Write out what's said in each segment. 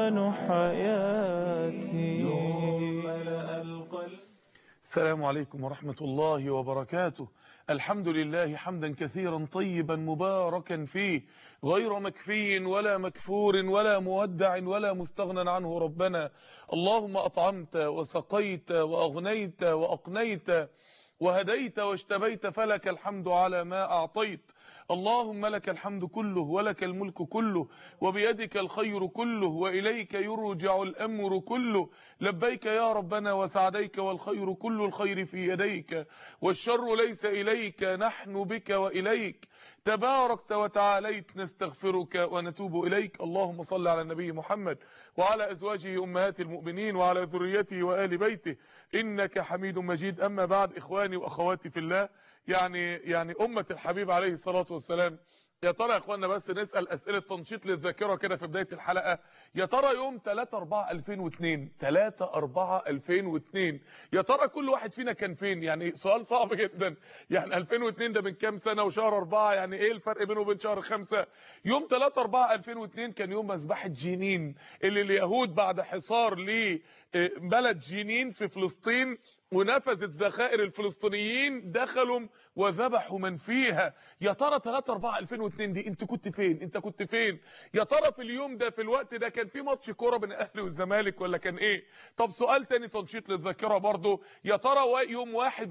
القرآن حياتي السلام عليكم ورحمة الله وبركاته الحمد لله حمدا كثيرا طيبا مباركا فيه غير مكفي ولا مكفور ولا مودع ولا مستغنى عنه ربنا اللهم أطعمت وسقيت وأغنيت وأقنيت وهديت واشتبيت فلك الحمد على ما أعطيت اللهم لك الحمد كله ولك الملك كله وبيدك الخير كله وإليك يرجع الأمر كله لبيك يا ربنا وسعديك والخير كل الخير في يديك والشر ليس إليك نحن بك وإليك تباركت وتعاليت نستغفرك ونتوب إليك اللهم صل على النبي محمد وعلى أزواجه أمهات المؤمنين وعلى ذريته وآل بيته إنك حميد مجيد أما بعد إخواني وأخواتي في الله يعني يعني أمة الحبيب عليه الصلاة والسلام يا ترى يا اخوانا بس نسال اسئله تنشيط للذاكره كده في بدايه الحلقه يا ترى يوم 3 4 2002 3 4 2002 يا ترى كل واحد فينا كان فين يعني سؤال صعب جدا يعني 2002 ده من كام سنه وشهر 4 يعني ايه الفرق بينه وبين شهر 5 يوم 3 4 2002 كان يوم مذبحه جنين اللي اليهود بعد حصار لبلد جنين في فلسطين ونفذت ذخائر الفلسطينيين دخلوا وذبحوا من فيها يا ترى 3 4 2002 دي انت كنت فين انت كنت فين يا ترى في اليوم ده في الوقت ده كان في ماتش كوره بين الاهلي والزمالك ولا كان ايه طب سؤال تاني تنشيط للذاكره برضو يا ترى يوم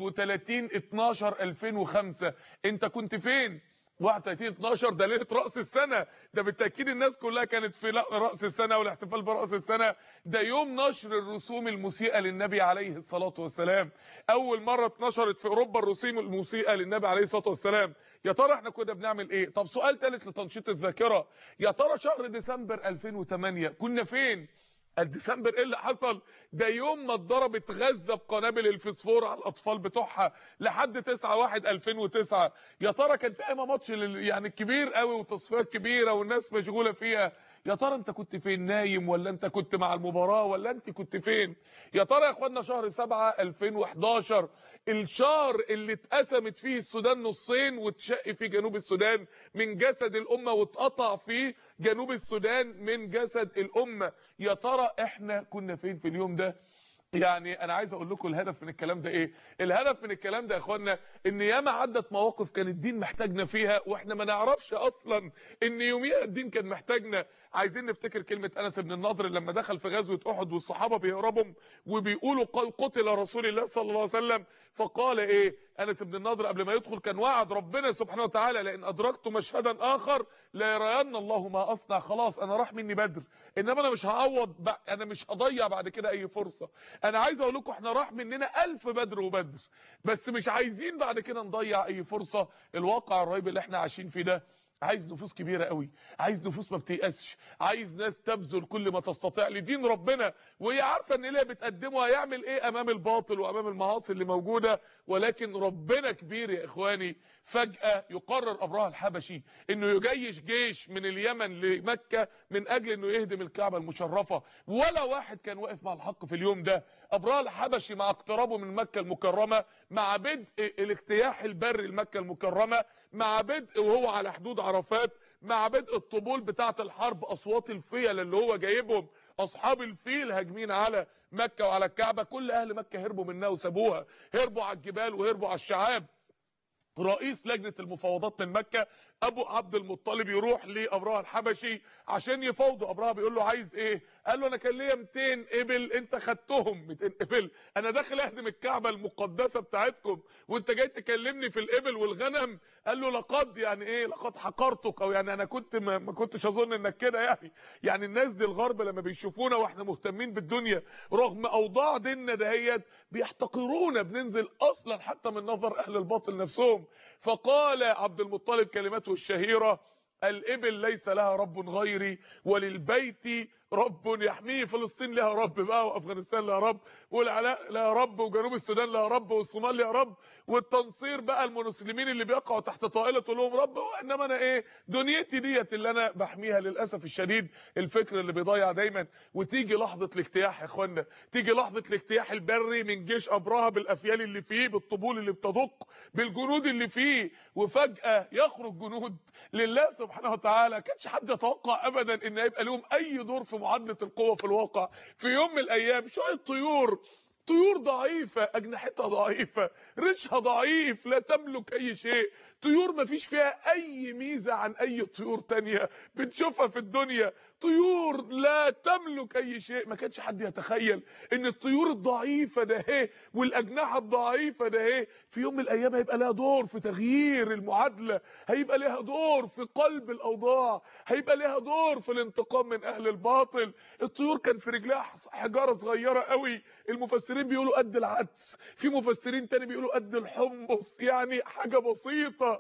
31 12 2005 انت كنت فين 31 12 ده ليله راس السنه ده بالتاكيد الناس كلها كانت في راس السنه والاحتفال براس السنه ده يوم نشر الرسوم المسيئه للنبي عليه الصلاه والسلام اول مره اتنشرت في اوروبا الرسوم المسيئه للنبي عليه الصلاه والسلام يا ترى احنا كنا بنعمل ايه طب سؤال ثالث لتنشيط الذاكره يا ترى شهر ديسمبر 2008 كنا فين الديسمبر ايه اللي حصل ده يوم ما اتضربت غزه بقنابل الفسفور على الاطفال بتوعها لحد 9 1 2009 يا ترى كان في اي ماتش يعني كبير قوي وتصفيات كبيره والناس مشغوله فيها يا ترى انت كنت فين نايم ولا انت كنت مع المباراه ولا انت كنت فين يا ترى يا اخوانا شهر 7 2011 الشهر اللي اتقسمت فيه السودان نصين واتشق فيه جنوب السودان من جسد الامه واتقطع فيه جنوب السودان من جسد الامه يا ترى احنا كنا فين في اليوم ده يعني انا عايز اقول لكم الهدف من الكلام ده ايه الهدف من الكلام ده يا اخوانا ان ياما عدت مواقف كان الدين محتاجنا فيها واحنا ما نعرفش اصلا ان يوميها الدين كان محتاجنا عايزين نفتكر كلمه انس بن النضر لما دخل في غزوه احد والصحابه بيهربوا وبيقولوا قتل رسول الله صلى الله عليه وسلم فقال ايه انس بن النضر قبل ما يدخل كان وعد ربنا سبحانه وتعالى لان ادركت مشهدا اخر لا يرين الله ما اصنع خلاص انا راح مني بدر انما انا مش هعوض انا مش هضيع بعد كده اي فرصه انا عايز اقول لكم احنا راح مننا ألف بدر وبدر بس مش عايزين بعد كده نضيع اي فرصه الواقع الرهيب اللي احنا عايشين فيه ده عايز نفوس كبيره قوي عايز نفوس ما بتيأسش عايز ناس تبذل كل ما تستطيع لدين ربنا وهي عارفه ان اللي بتقدمه هيعمل ايه امام الباطل وامام المعاصي اللي موجوده ولكن ربنا كبير يا اخواني فجاه يقرر ابرهه الحبشي انه يجيش جيش من اليمن لمكه من اجل انه يهدم الكعبه المشرفه ولا واحد كان واقف مع الحق في اليوم ده ابرهه الحبشي مع اقترابه من مكه المكرمه مع بدء الاجتياح البري لمكه المكرمه مع بدء وهو على حدود عرفات مع بدء الطبول بتاعه الحرب اصوات الفيل اللي هو جايبهم اصحاب الفيل هاجمين على مكه وعلى الكعبه كل اهل مكه هربوا منها وسابوها هربوا على الجبال وهربوا على الشعاب رئيس لجنة المفاوضات من مكة ابو عبد المطلب يروح لابراهيم الحبشي عشان يفاوضوا ابراهيم بيقول له عايز ايه قال له انا كان ليا 200 ابل انت خدتهم 200 ابل انا داخل اهدم الكعبة المقدسة بتاعتكم وانت جاي تكلمني في الابل والغنم قال له لقد يعني ايه لقد حقرتك او يعني انا كنت ما, ما كنتش اظن انك كده يعني يعني الناس دي الغرب لما بيشوفونا واحنا مهتمين بالدنيا رغم اوضاع ديننا دهيت بيحتقرونا بننزل اصلا حتى من نظر اهل الباطل نفسهم فقال عبد المطلب كلمته الشهيرة الإبل ليس لها رب غيري وللبيت رب يحميه فلسطين لها رب بقى وافغانستان لها رب والعراق لها رب وجنوب السودان لها رب والصومال لها رب والتنصير بقى المسلمين اللي بيقعوا تحت طائله لهم رب انما انا ايه دنيتي ديت اللي انا بحميها للاسف الشديد الفكر اللي بيضيع دايما وتيجي لحظه الاجتياح يا اخوانا تيجي لحظه الاجتياح البري من جيش ابرهه بالافيال اللي فيه بالطبول اللي بتدق بالجنود اللي فيه وفجاه يخرج جنود لله سبحانه وتعالى كانش حد يتوقع ابدا ان هيبقى لهم اي دور في في معادله القوه في الواقع في يوم من الايام شويه طيور طيور ضعيفة أجنحتها ضعيفة ريشها ضعيف لا تملك أي شيء طيور ما فيش فيها أي ميزة عن أي طيور تانية بنشوفها في الدنيا طيور لا تملك أي شيء ما كانش حد يتخيل إن الطيور الضعيفة ده هي والأجنحة الضعيفة ده هي في يوم من الأيام هيبقى لها دور في تغيير المعادلة هيبقى لها دور في قلب الأوضاع هيبقى لها دور في الانتقام من أهل الباطل الطيور كان في رجلها حجارة صغيرة قوي المفسرين بيقولوا قد العدس في مفسرين تاني بيقولوا قد الحمص يعني حاجة بسيطة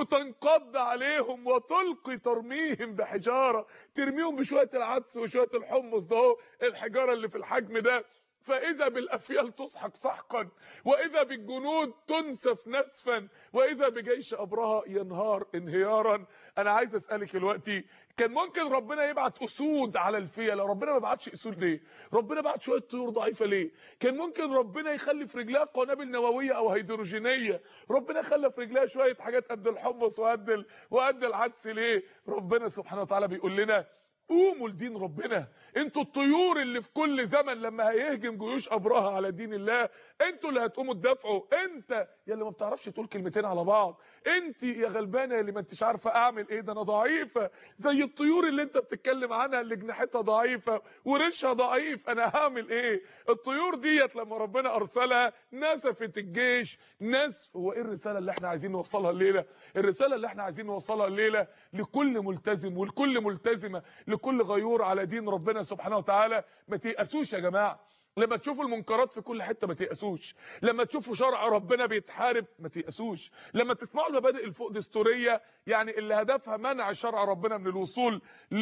وتنقض عليهم وتلقي ترميهم بحجارة ترميهم بشوية العدس وشوية الحمص ده هو الحجارة اللي في الحجم ده فإذا بالأفيال تسحق سحقا وإذا بالجنود تنسف نسفا وإذا بجيش أبرهة ينهار انهيارا أنا عايز أسألك دلوقتي كان ممكن ربنا يبعت أسود على الفيل ربنا ما بعتش أسود ليه ربنا بعت شوية طيور ضعيفة ليه كان ممكن ربنا يخلي في رجلها قنابل نووية أو هيدروجينية ربنا خلى في رجلها شوية حاجات قد الحمص وقد ال... وقد العدس ليه ربنا سبحانه وتعالى بيقول لنا قوموا لدين ربنا انتوا الطيور اللي في كل زمن لما هيهجم جيوش ابرهه على دين الله انتوا اللي هتقوموا تدافعوا انت يا اللي ما بتعرفش تقول كلمتين على بعض انت يا غلبانه اللي ما انتش عارفه اعمل ايه ده انا ضعيفه زي الطيور اللي انت بتتكلم عنها اللي جناحتها ضعيفه وريشها ضعيف انا هعمل ايه الطيور ديت لما ربنا ارسلها نسفت الجيش نسف هو ايه الرساله اللي احنا عايزين نوصلها الليله الرساله اللي احنا عايزين نوصلها الليله لكل ملتزم ولكل ملتزمه لكل غيور على دين ربنا سبحانه وتعالى ما تيأسوش يا جماعه لما تشوفوا المنكرات في كل حته ما تيأسوش لما تشوفوا شرع ربنا بيتحارب ما تيأسوش لما تسمعوا المبادئ الفوق دستوريه يعني اللي هدفها منع شرع ربنا من الوصول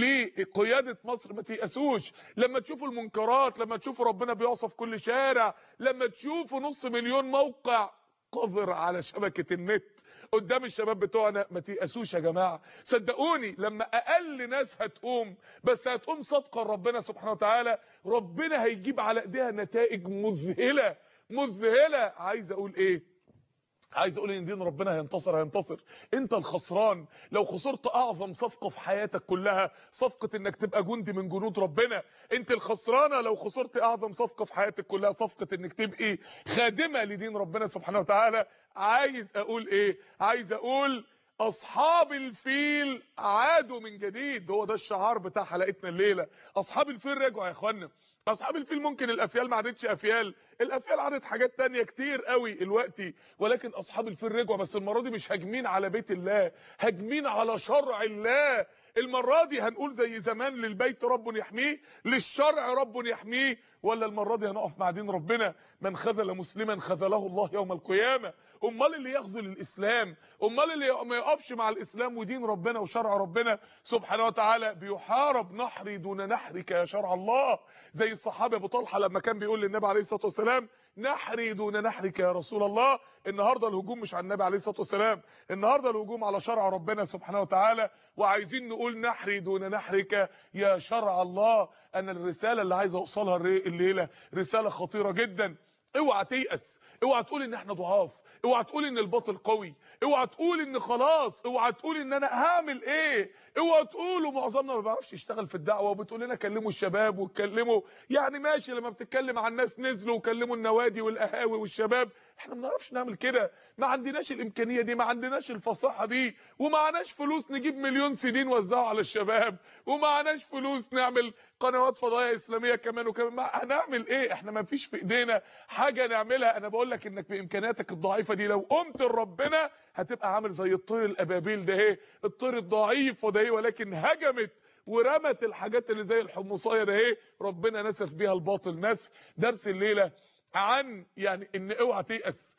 لقياده مصر ما تيأسوش لما تشوفوا المنكرات لما تشوفوا ربنا بيوصف كل شارع لما تشوفوا نص مليون موقع قذر على شبكه النت قدام الشباب بتوعنا ما تيأسوش يا جماعه صدقوني لما اقل ناس هتقوم بس هتقوم صدقا ربنا سبحانه وتعالى ربنا هيجيب على ايديها نتائج مذهله مذهله عايز اقول ايه عايز اقول ان دين ربنا هينتصر هينتصر انت الخسران لو خسرت اعظم صفقه في حياتك كلها صفقه انك تبقى جندي من جنود ربنا انت الخسرانه لو خسرت اعظم صفقه في حياتك كلها صفقه انك تبقي خادمه لدين ربنا سبحانه وتعالى عايز اقول ايه عايز اقول اصحاب الفيل عادوا من جديد هو ده الشعار بتاع حلقتنا الليله اصحاب الفيل رجعوا يا اخوانا اصحاب الفيل ممكن الافيال ما عادتش افيال الافيال عادت حاجات تانية كتير قوي دلوقتي ولكن اصحاب الفيل رجعوا بس المره دي مش هاجمين على بيت الله هاجمين على شرع الله المره دي هنقول زي زمان للبيت رب يحميه للشرع رب يحميه ولا المره دي هنقف مع دين ربنا من خذل مسلما خذله الله يوم القيامه امال اللي يخذل الاسلام امال اللي ما يقفش مع الاسلام ودين ربنا وشرع ربنا سبحانه وتعالى بيحارب نحري دون نحرك يا شرع الله زي الصحابه ابو طلحه لما كان بيقول للنبي عليه الصلاه والسلام نحري دون نحرك يا رسول الله النهارده الهجوم مش على النبي عليه الصلاه والسلام النهارده الهجوم على شرع ربنا سبحانه وتعالى وعايزين نقول نحري دون نحرك يا شرع الله انا الرساله اللي عايز اوصلها الليله رساله خطيره جدا اوعى تيأس اوعى تقول ان احنا ضعاف اوعى تقول ان الباطل قوي اوعى تقول ان خلاص اوعى تقول ان انا هعمل ايه اوعى تقولوا معظمنا ما بيعرفش يشتغل في الدعوه وبتقول لنا كلموا الشباب واتكلموا يعني ماشي لما بتتكلم عن الناس نزلوا وكلموا النوادي والقهاوي والشباب احنا ما بنعرفش نعمل كده ما عندناش الامكانيه دي ما عندناش الفصاحه دي ومعناش فلوس نجيب مليون سي نوزعه على الشباب ومعناش فلوس نعمل قنوات فضائيه اسلاميه كمان وكمان ما هنعمل ايه احنا ما فيش في ايدينا حاجه نعملها انا بقول لك انك بامكانياتك الضعيفه دي لو قمت لربنا هتبقى عامل زي الطير الابابيل ده اهي الطير الضعيف وده ايه ولكن هجمت ورمت الحاجات اللي زي الحمصايه ده اهي ربنا نسف بيها الباطل نسف درس الليله عن يعني ان اوعى تيأس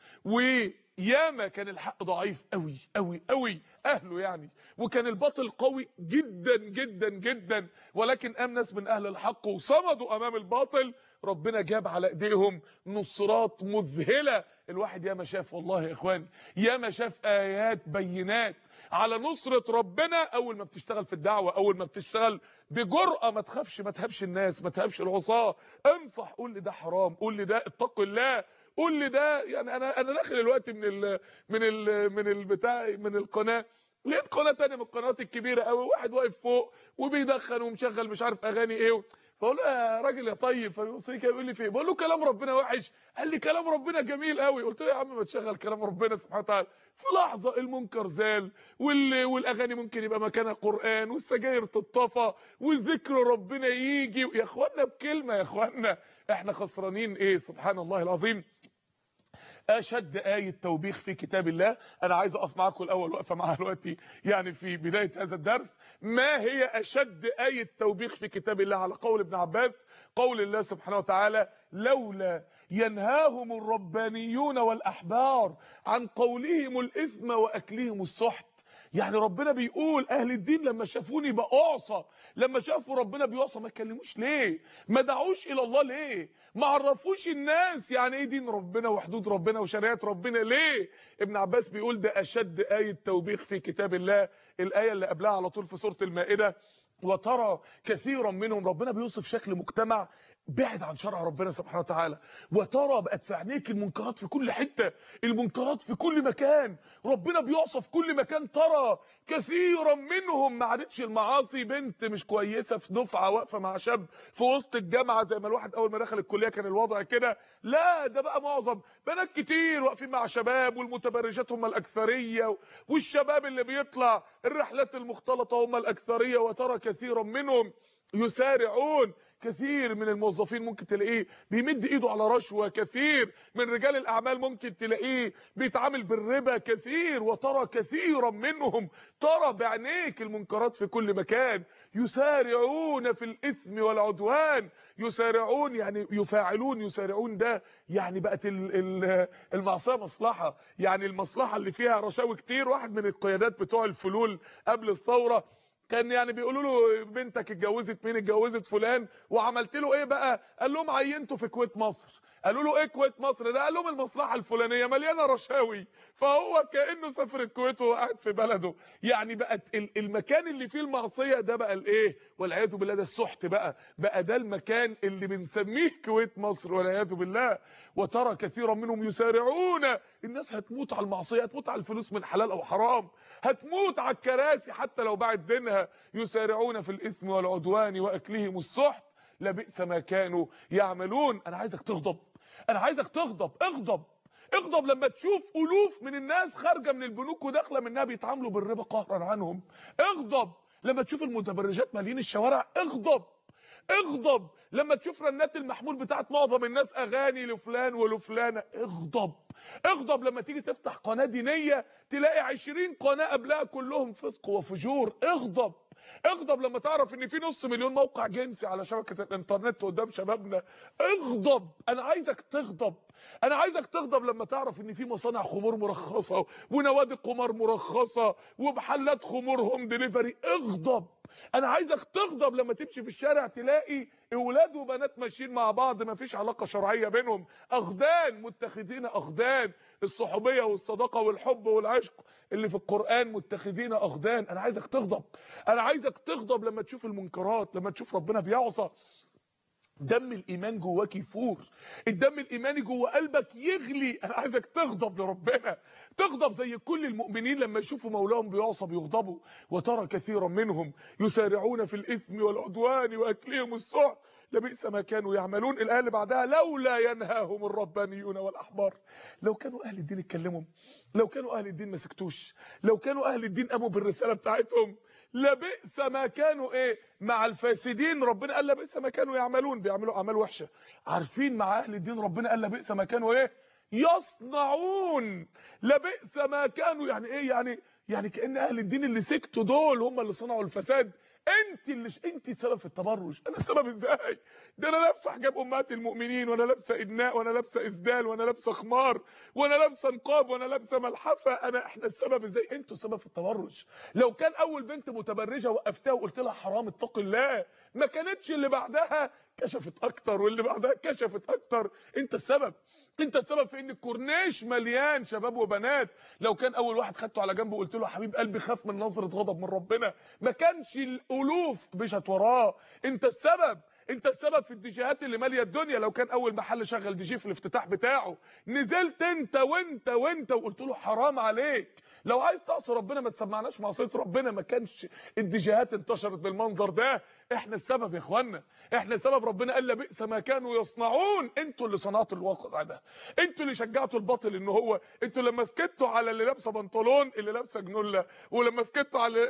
وياما كان الحق ضعيف قوي قوي قوي اهله يعني وكان الباطل قوي جدا جدا جدا ولكن قام ناس من اهل الحق وصمدوا امام الباطل ربنا جاب على ايديهم نصرات مذهله الواحد ياما شاف والله يا اخواني ياما شاف ايات بينات على نصرة ربنا اول ما بتشتغل في الدعوة اول ما بتشتغل بجرأة ما تخافش ما تهبش الناس ما تهبش العصاة انصح قول لي ده حرام قول لي ده اتق الله قول لي ده يعني انا انا داخل الوقت من ال من ال من البتاع من القناه لقيت قناه تانية من القنوات الكبيره قوي واحد واقف فوق وبيدخن ومشغل مش عارف اغاني ايه فاقول له يا راجل يا طيب فبيبص لي كده يقول لي فين بقول له كلام ربنا وحش قال لي كلام ربنا جميل قوي قلت له يا عم ما تشغل كلام ربنا سبحانه وتعالى في لحظه المنكر زال وال... والاغاني ممكن يبقى مكانها قران والسجاير تطفى وذكر ربنا يجي يا اخوانا بكلمه يا اخوانا احنا خسرانين ايه سبحان الله العظيم اشد ايه توبيخ في كتاب الله انا عايز اقف معاكم الاول وقفه معاها دلوقتي يعني في بدايه هذا الدرس ما هي اشد ايه توبيخ في كتاب الله على قول ابن عباس قول الله سبحانه وتعالى لولا ينهاهم الربانيون والاحبار عن قولهم الاثم واكلهم السحت يعني ربنا بيقول اهل الدين لما شافوني بأعصى لما شافوا ربنا بيعصى ما اتكلموش ليه ما دعوش الى الله ليه ما عرفوش الناس يعني ايه دين ربنا وحدود ربنا وشريعه ربنا ليه ابن عباس بيقول ده اشد ايه توبيخ في كتاب الله الايه اللي قبلها على طول في سوره المائده وترى كثيرا منهم ربنا بيوصف شكل مجتمع بعد عن شرع ربنا سبحانه وتعالى وترى بقت في عينيك المنكرات في كل حته المنكرات في كل مكان ربنا بيعصى في كل مكان ترى كثيرا منهم ما عادتش المعاصي بنت مش كويسه في دفعه واقفه مع شاب في وسط الجامعه زي ما الواحد اول ما دخل الكليه كان الوضع كده لا ده بقى معظم بنات كتير واقفين مع شباب والمتبرجات هم الاكثريه والشباب اللي بيطلع الرحلات المختلطه هم الاكثريه وترى كثيرا منهم يسارعون كثير من الموظفين ممكن تلاقيه بيمد ايده على رشوه كثير من رجال الاعمال ممكن تلاقيه بيتعامل بالربا كثير وترى كثيرا منهم ترى بعينيك المنكرات في كل مكان يسارعون في الاثم والعدوان يسارعون يعني يفاعلون يسارعون ده يعني بقت ال- ال- المعصيه مصلحه يعني المصلحه اللي فيها رشاوي كتير واحد من القيادات بتوع الفلول قبل الثوره كان يعني بيقولوا له بنتك اتجوزت مين اتجوزت فلان وعملت له ايه بقى قال لهم عينته في كويت مصر قالوا له ايه كويت مصر ده قال لهم المصلحه الفلانيه مليانه رشاوي فهو كانه سافر الكويت وهو قاعد في بلده يعني بقت ال- المكان اللي فيه المعصيه ده بقى الايه والعياذ بالله ده السحت بقى بقى ده المكان اللي بنسميه كويت مصر والعياذ بالله وترى كثيرا منهم يسارعون الناس هتموت على المعصيه هتموت على الفلوس من حلال او حرام هتموت على الكراسي حتى لو باعت دينها يسارعون في الاثم والعدوان واكلهم السحت لبئس ما كانوا يعملون انا عايزك تغضب انا عايزك تغضب اغضب اغضب لما تشوف الوف من الناس خارجه من البنوك وداخله منها بيتعاملوا بالربا قهرا عنهم اغضب لما تشوف المتبرجات مالين الشوارع اغضب اغضب لما تشوف رنات المحمول بتاعت معظم الناس اغاني لفلان ولفلانه اغضب اغضب لما تيجي تفتح قناه دينيه تلاقي 20 قناه قبلها كلهم فسق وفجور اغضب اغضب لما تعرف ان في نص مليون موقع جنسي على شبكه الانترنت قدام شبابنا اغضب انا عايزك تغضب انا عايزك تغضب لما تعرف ان في مصانع خمور مرخصه ونوادي قمار مرخصه ومحلات خمور هوم ديليفري اغضب انا عايزك تغضب لما تمشي في الشارع تلاقي اولاد وبنات ماشيين مع بعض ما فيش علاقه شرعيه بينهم اخدان متخذين اخدان الصحوبيه والصداقه والحب والعشق اللي في القران متخذين اخدان انا عايزك تغضب انا عايزك تغضب لما تشوف المنكرات لما تشوف ربنا بيعصى دم الايمان جواك يفور الدم الايماني جوه قلبك يغلي انا عايزك تغضب لربنا تغضب زي كل المؤمنين لما يشوفوا مولاهم بيعصى بيغضبوا وترى كثيرا منهم يسارعون في الاثم والعدوان واكلهم السحت لبئس ما كانوا يعملون الايه اللي بعدها لولا ينهاهم الربانيون والاحبار لو كانوا اهل الدين اتكلموا لو كانوا اهل الدين ما سكتوش لو كانوا اهل الدين قاموا بالرساله بتاعتهم لبئس ما كانوا ايه مع الفاسدين ربنا قال لبئس ما كانوا يعملون بيعملوا اعمال وحشه عارفين مع اهل الدين ربنا قال لبئس ما كانوا ايه يصنعون لبئس ما كانوا يعني ايه يعني يعني كان اهل الدين اللي سكتوا دول هم اللي صنعوا الفساد انت اللي ش... انت السبب في التبرج انا السبب ازاي ده انا لابسه حجاب امهات المؤمنين وانا لابسه ادناء وانا لابسه اسدال وانا لابسه خمار وانا لابسه نقاب وانا لابسه ملحفه انا احنا السبب ازاي انتوا السبب في التبرج لو كان اول بنت متبرجه وقفتها وقلت لها حرام اتق الله ما كانتش اللي بعدها كشفت اكتر واللي بعدها كشفت اكتر انت السبب انت السبب في ان الكورنيش مليان شباب وبنات لو كان اول واحد خدته على جنب وقلت له يا حبيب قلبي خاف من نظره غضب من ربنا ما كانش الالوف مشت وراه انت السبب انت السبب في الديجيهات اللي ماليه الدنيا لو كان اول محل شغل دي جي في الافتتاح بتاعه نزلت انت وانت وانت وقلت له حرام عليك لو عايز تعصي ربنا ما تسمعناش معصيه ربنا ما كانش الديجيهات انتشرت بالمنظر ده احنا السبب يا اخوانا احنا السبب ربنا قال بئس ما كانوا يصنعون انتوا اللي صنعتوا الواقع ده انتوا اللي شجعتوا الباطل ان هو انتوا لما سكتوا على اللي لابسه بنطلون اللي لابسه جنوله ولما سكتوا على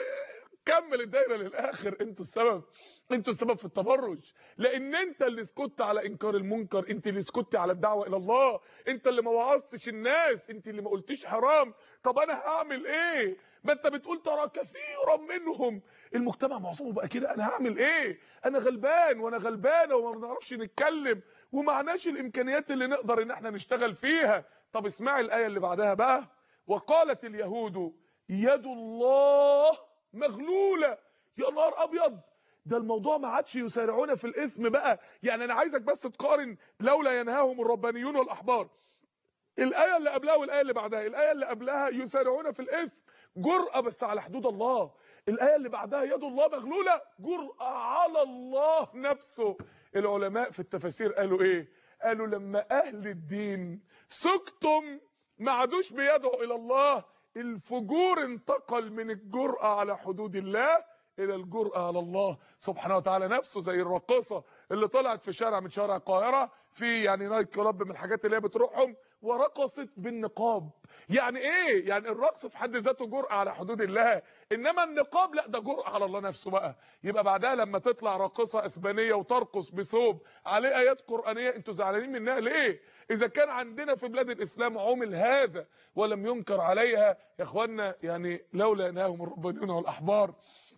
كمل الدايره للاخر انتوا السبب انتوا السبب في التبرج لان انت اللي سكت على انكار المنكر انت اللي سكت على الدعوه الى الله انت اللي ما وعظتش الناس انت اللي ما قلتيش حرام طب انا هعمل ايه ما انت بتقول ترى كثيرا منهم المجتمع معظمه بقى كده انا هعمل ايه انا غلبان وانا غلبانه وما بنعرفش نتكلم ومعناش الامكانيات اللي نقدر ان احنا نشتغل فيها طب اسمعي الايه اللي بعدها بقى وقالت اليهود يد الله مغلوله يا نهار ابيض ده الموضوع ما عادش يسارعون في الاثم بقى يعني انا عايزك بس تقارن لولا ينهاهم الربانيون والاحبار الايه اللي قبلها والايه اللي بعدها الايه اللي قبلها يسارعون في الاثم جرأة بس على حدود الله الايه اللي بعدها يد الله مغلوله جرأة على الله نفسه العلماء في التفاسير قالوا ايه قالوا لما اهل الدين سكتم ما عادوش بيدعوا الى الله الفجور انتقل من الجرأة على حدود الله الى الجرأة على الله سبحانه وتعالى نفسه زي الراقصة اللي طلعت في شارع من شوارع القاهرة في يعني نايت كلاب من الحاجات اللي هي بتروحهم ورقصت بالنقاب يعني ايه يعني الرقص في حد ذاته جرأة على حدود الله انما النقاب لا ده جرأة على الله نفسه بقى يبقى بعدها لما تطلع راقصة اسبانية وترقص بثوب عليه ايات قرآنية انتوا زعلانين منها ليه اذا كان عندنا في بلاد الاسلام عمل هذا ولم ينكر عليها يا اخوانا يعني لولا ينهاهم الربانيون والاحبار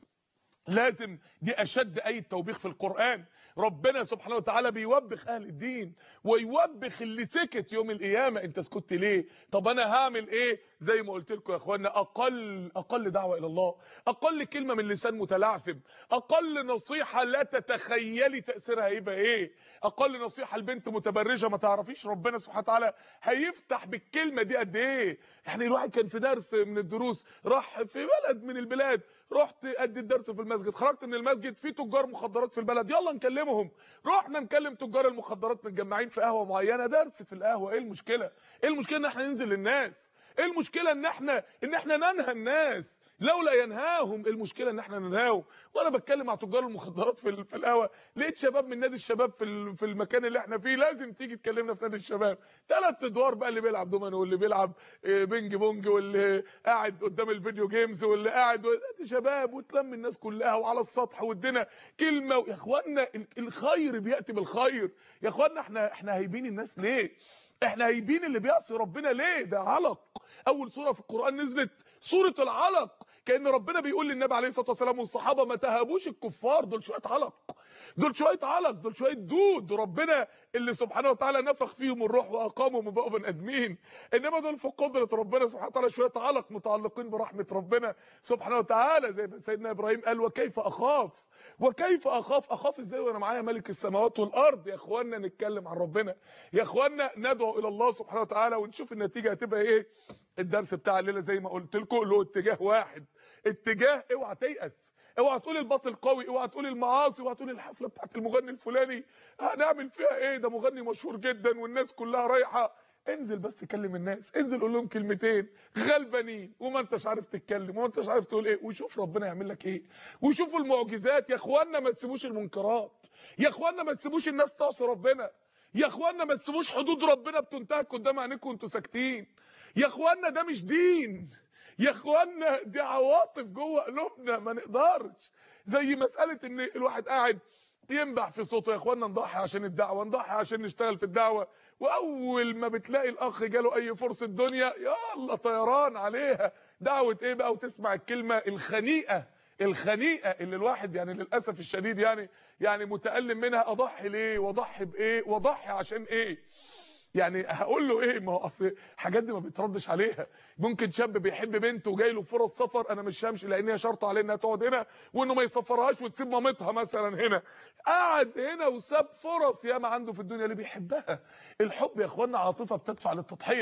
لازم دي اشد اي توبيخ في القران ربنا سبحانه وتعالى بيوبخ اهل الدين ويوبخ اللي سكت يوم القيامه انت سكت ليه طب انا هعمل ايه زي ما قلت لكم يا اخوانا اقل اقل دعوه الى الله اقل كلمه من لسان متلعثم اقل نصيحه لا تتخيلي تاثيرها هيبقى ايه اقل نصيحه لبنت متبرجه ما تعرفيش ربنا سبحانه وتعالى هيفتح بالكلمه دي قد ايه يعني الواحد كان في درس من الدروس راح في بلد من البلاد رحت ادي الدرس في المسجد خرجت من المسجد في تجار مخدرات في البلد يلا نكلمهم رحنا نكلم تجار المخدرات متجمعين في قهوه معينه درس في القهوه ايه المشكله ايه المشكله ان احنا ننزل للناس ايه المشكله ان احنا ان احنا ننهى الناس لولا ينهاهم المشكله ان احنا ننهاهم وانا بتكلم مع تجار المخدرات في في القهوه لقيت شباب من نادي الشباب في في المكان اللي احنا فيه لازم تيجي تكلمنا في نادي الشباب ثلاث ادوار بقى اللي بيلعب دومينو واللي بيلعب بينج بونج واللي قاعد قدام الفيديو جيمز واللي قاعد نادي شباب وتلم الناس كلها وعلى السطح وادينا كلمه يا اخوانا الخير بياتي بالخير يا اخوانا احنا احنا هايبين الناس ليه احنا هايبين اللي بيعصي ربنا ليه ده علق اول سوره في القران نزلت سوره العلق كان ربنا بيقول للنبي عليه الصلاه والسلام والصحابه ما تهابوش الكفار دول شويه علق دول شويه علق دول شويه دود ربنا اللي سبحانه وتعالى نفخ فيهم الروح واقامهم وبقوا بني ادمين انما دول في قدره ربنا سبحانه وتعالى شويه علق متعلقين برحمه ربنا سبحانه وتعالى زي ما سيدنا ابراهيم قال وكيف اخاف وكيف اخاف اخاف ازاي وانا معايا ملك السماوات والارض يا اخوانا نتكلم عن ربنا يا اخوانا ندعو الى الله سبحانه وتعالى ونشوف النتيجه هتبقى ايه الدرس بتاع الليله زي ما قلت لكم له اتجاه واحد اتجاه اوعى تيأس اوعى تقول الباطل قوي اوعى تقول المعاصي اوعى تقول الحفله بتاعت المغني الفلاني هنعمل فيها ايه ده مغني مشهور جدا والناس كلها رايحه انزل بس كلم الناس انزل قول لهم كلمتين غلبانين وما انتش عارف تتكلم وما انتش عارف تقول ايه وشوف ربنا يعمل لك ايه وشوفوا المعجزات يا اخوانا ما تسيبوش المنكرات يا اخوانا ما تسيبوش الناس تعصي ربنا يا اخوانا ما تسيبوش حدود ربنا بتنتهك قدام عينيكم وانتوا ساكتين يا اخوانا ده مش دين يا اخوانا دي عواطف جوه قلوبنا ما نقدرش زي مساله ان الواحد قاعد ينبح في صوته يا اخوانا نضحي عشان الدعوه نضحي عشان نشتغل في الدعوه واول ما بتلاقي الاخ جاله اي فرصه دنيا يلا طيران عليها دعوه ايه بقى وتسمع الكلمه الخنيقه الخنيقه اللي الواحد يعني للاسف الشديد يعني يعني متالم منها اضحي ليه واضحي بايه واضحي عشان ايه يعني هقول له ايه ما هو اصل الحاجات دي ما بيتردش عليها ممكن شاب بيحب بنت وجاي له فرص سفر انا مش همشي لان هي شرط عليه انها تقعد هنا وانه ما يسفرهاش وتسيب مامتها مثلا هنا قعد هنا وساب فرص ياما عنده في الدنيا اللي بيحبها الحب يا اخوانا عاطفه بتدفع للتضحيه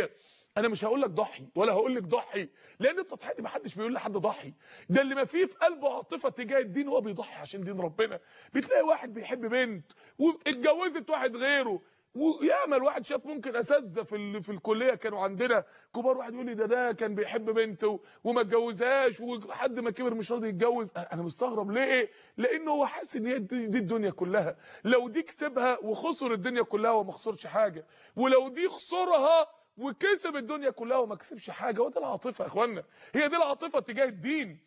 انا مش هقول لك ضحي ولا هقول لك ضحي لان التضحيه دي ما حدش بيقول لحد ضحي ده اللي ما فيه في قلبه عاطفه تجاه الدين هو بيضحي عشان دين ربنا بتلاقي واحد بيحب بنت واتجوزت واحد غيره وياما الواحد شاف ممكن اساتذه في ال- في الكليه كانوا عندنا كبار واحد يقول لي ده ده كان بيحب بنت و- وما اتجوزهاش وحد ما كبر مش راضي يتجوز انا مستغرب ليه لانه هو حاسس ان هي دي دي الدنيا كلها لو دي كسبها وخسر الدنيا كلها وما خسرش حاجه ولو دي خسرها وكسب الدنيا كلها وما كسبش حاجه وده العاطفه يا اخوانا هي دي العاطفه تجاه الدين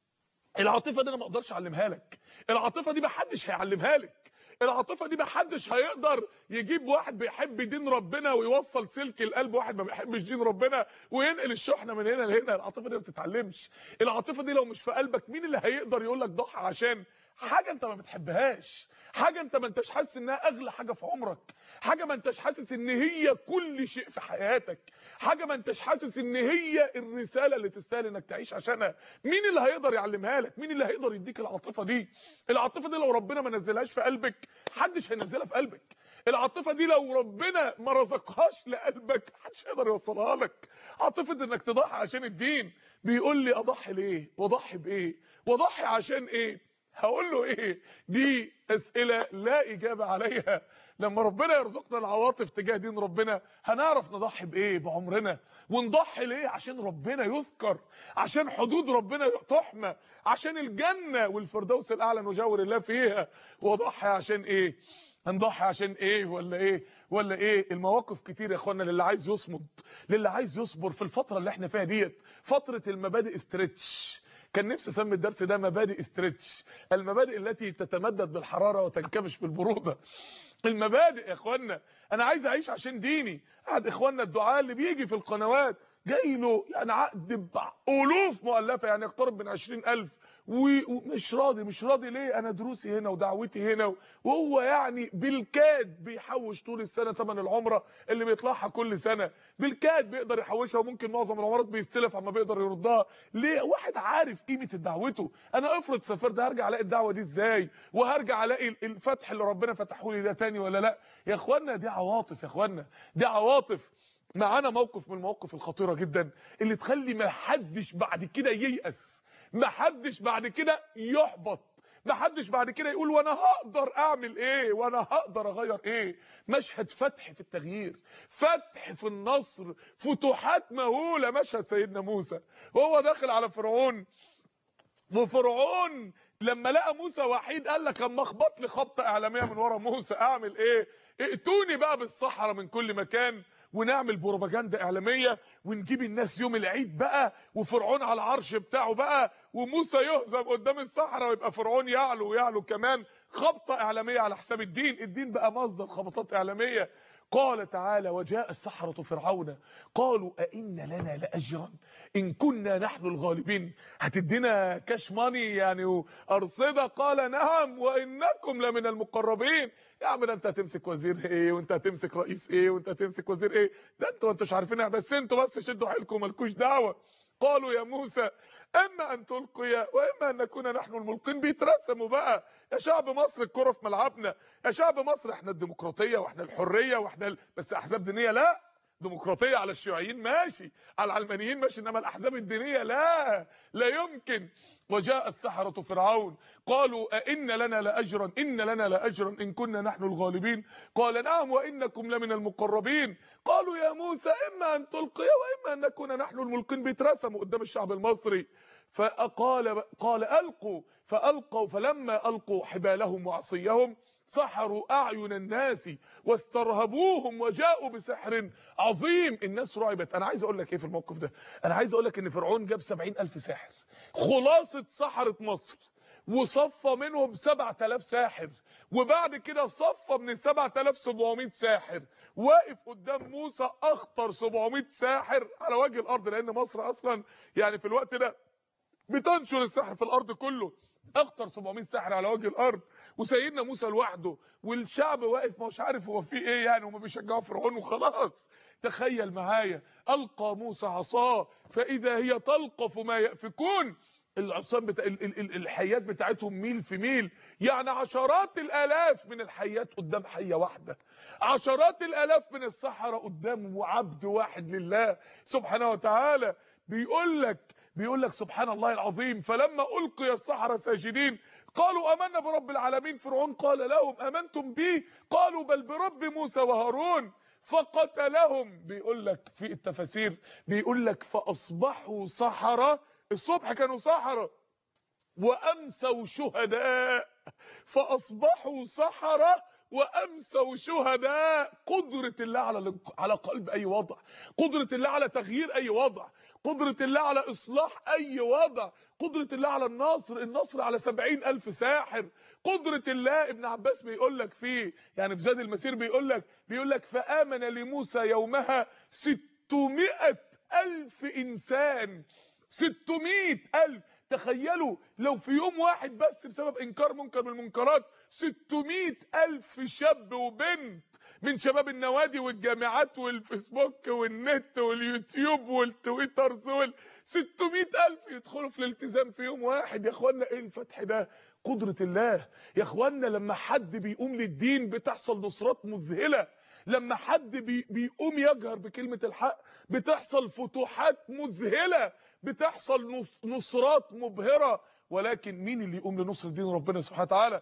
العاطفه دي انا ما اقدرش اعلمها لك العاطفه دي ما حدش هيعلمها لك العاطفه دي ما حدش هيقدر يجيب واحد بيحب دين ربنا ويوصل سلك القلب واحد ما بيحبش دين ربنا وينقل الشحنه من هنا لهنا العاطفه دي ما بتتعلمش العاطفه دي لو مش في قلبك مين اللي هيقدر يقول لك ضحى عشان حاجه انت ما بتحبهاش حاجه انت ما انتش حاسس انها اغلى حاجه في عمرك حاجه ما انتش حاسس ان هي كل شيء في حياتك حاجه ما انتش حاسس ان هي الرساله اللي تستاهل انك تعيش عشانها مين اللي هيقدر يعلمها لك مين اللي هيقدر يديك العاطفه دي العاطفه دي لو ربنا ما نزلهاش في قلبك محدش هينزلها في قلبك العاطفه دي لو ربنا ما رزقهاش لقلبك محدش هيقدر يوصلها لك عاطفه انك تضحي عشان الدين بيقول لي اضحي ليه واضحي بايه واضحي عشان ايه هقول له ايه دي اسئله لا اجابه عليها لما ربنا يرزقنا العواطف تجاه دين ربنا هنعرف نضحي بايه بعمرنا ونضحي ليه عشان ربنا يذكر عشان حدود ربنا تحمى عشان الجنه والفردوس الاعلى نجاور الله فيها واضحي عشان ايه هنضحي عشان ايه ولا ايه ولا ايه المواقف كتير يا اخوانا للي عايز يصمد للي عايز يصبر في الفتره اللي احنا فيها ديت فتره المبادئ ستريتش كان نفسي اسمي الدرس ده مبادئ ستريتش المبادئ التي تتمدد بالحراره وتنكمش بالبروده المبادئ يا اخوانا انا عايز اعيش عشان ديني قاعد اخوانا الدعاء اللي بيجي في القنوات جاي له يعني عقد بالوف مؤلفه يعني يقترب من 20000 و- ومش راضي مش راضي ليه انا دروسي هنا ودعوتي هنا وهو يعني بالكاد بيحوش طول السنه ثمن العمره اللي بيطلعها كل سنه بالكاد بيقدر يحوشها وممكن معظم العمرات بيستلف اما بيقدر يردها ليه واحد عارف قيمه دعوته انا افرض سافرت هرجع الاقي الدعوه دي ازاي وهرجع الاقي الفتح اللي ربنا فتحه لي ده تاني ولا لا يا اخوانا دي عواطف يا اخوانا دي عواطف معانا موقف من المواقف الخطيره جدا اللي تخلي ما حدش بعد كده ييأس ما حدش بعد كده يحبط ما حدش بعد كده يقول وانا هقدر اعمل ايه وانا هقدر اغير ايه مشهد فتح في التغيير فتح في النصر فتوحات مهوله مشهد سيدنا موسى وهو داخل على فرعون وفرعون لما لقى موسى وحيد قال لك اما اخبط لي خبطه اعلاميه من ورا موسى اعمل ايه ائتوني بقى بالصحراء من كل مكان ونعمل بروباجندا اعلاميه ونجيب الناس يوم العيد بقى وفرعون على العرش بتاعه بقى وموسى يهزم قدام الصحراء ويبقى فرعون يعلو ويعلو كمان خبطه اعلاميه على حساب الدين الدين بقى مصدر خبطات اعلاميه قال تعالى وجاء السحرة فرعون قالوا أئن لنا لأجرا إن كنا نحن الغالبين هتدينا كاش ماني يعني وأرصدة قال نعم وإنكم لمن المقربين يا عم ده انت هتمسك وزير ايه وانت هتمسك رئيس ايه وانت هتمسك وزير ايه ده انتوا انتوا مش عارفين بس انتوا بس شدوا حيلكم مالكوش دعوه قالوا يا موسى اما ان تلقي واما ان نكون نحن الملقين بيترسموا بقى يا شعب مصر الكره في ملعبنا يا شعب مصر احنا الديمقراطيه واحنا الحريه واحنا ال... بس احزاب دينيه لا ديمقراطيه على الشيوعيين ماشي على العلمانيين ماشي انما الاحزاب الدينيه لا لا يمكن وجاء السحرة فرعون قالوا أئن لنا لأجرا إن لنا لأجرا إن كنا نحن الغالبين قال نعم وإنكم لمن المقربين قالوا يا موسى إما أن تلقي وإما أن نكون نحن الملقين بيترسموا قدام الشعب المصري فقال قال ألقوا فألقوا فلما ألقوا حبالهم وعصيهم سحروا أعين الناس واسترهبوهم وجاءوا بسحر عظيم الناس رعبت أنا عايز أقول لك إيه في الموقف ده أنا عايز أقول لك إن فرعون جاب سبعين ألف ساحر خلاصة سحرة مصر وصفى منهم 7000 ساحر وبعد كده صفى من ال 7700 ساحر واقف قدام موسى اخطر 700 ساحر على وجه الارض لان مصر اصلا يعني في الوقت ده بتنشر السحر في الارض كله اخطر 700 ساحر على وجه الارض وسيدنا موسى لوحده والشعب واقف مش عارف هو في ايه يعني وما بيشجعوا فرعون وخلاص تخيل معايا القى موسى عصاه فاذا هي تلقف ما يافكون العصام بتاع ال- ال- ال- الحيات بتاعتهم ميل في ميل يعني عشرات الالاف من الحيات قدام حيه واحده عشرات الالاف من السحرة قدام عبد واحد لله سبحانه وتعالى بيقول لك بيقول لك سبحان الله العظيم فلما القي السحرة ساجدين قالوا امنا برب العالمين فرعون قال لهم امنتم بي قالوا بل برب موسى وهارون فقتلهم بيقول لك في التفاسير بيقول لك فاصبحوا سحرة الصبح كانوا سحرة وامسوا شهداء فاصبحوا سحرة وامسوا شهداء قدرة الله على الانق- على قلب اي وضع قدرة الله على تغيير اي وضع قدرة الله على اصلاح اي وضع قدرة الله على النصر النصر على سبعين الف ساحر قدرة الله ابن عباس بيقول لك فيه يعني في زاد المسير بيقول لك بيقول لك فآمن لموسى يومها ستمائة ألف إنسان ستمائة ألف تخيلوا لو في يوم واحد بس بسبب إنكار منكر من المنكرات ستمائة ألف شاب وبنت من شباب النوادي والجامعات والفيسبوك والنت واليوتيوب والتويترز وال 600 ألف يدخلوا في الالتزام في يوم واحد يا اخوانا ايه الفتح ده قدرة الله يا اخوانا لما حد بيقوم للدين بتحصل نصرات مذهلة لما حد بي بيقوم يجهر بكلمة الحق بتحصل فتوحات مذهلة بتحصل نص- نصرات مبهرة ولكن مين اللي يقوم لنصر دين ربنا سبحانه وتعالى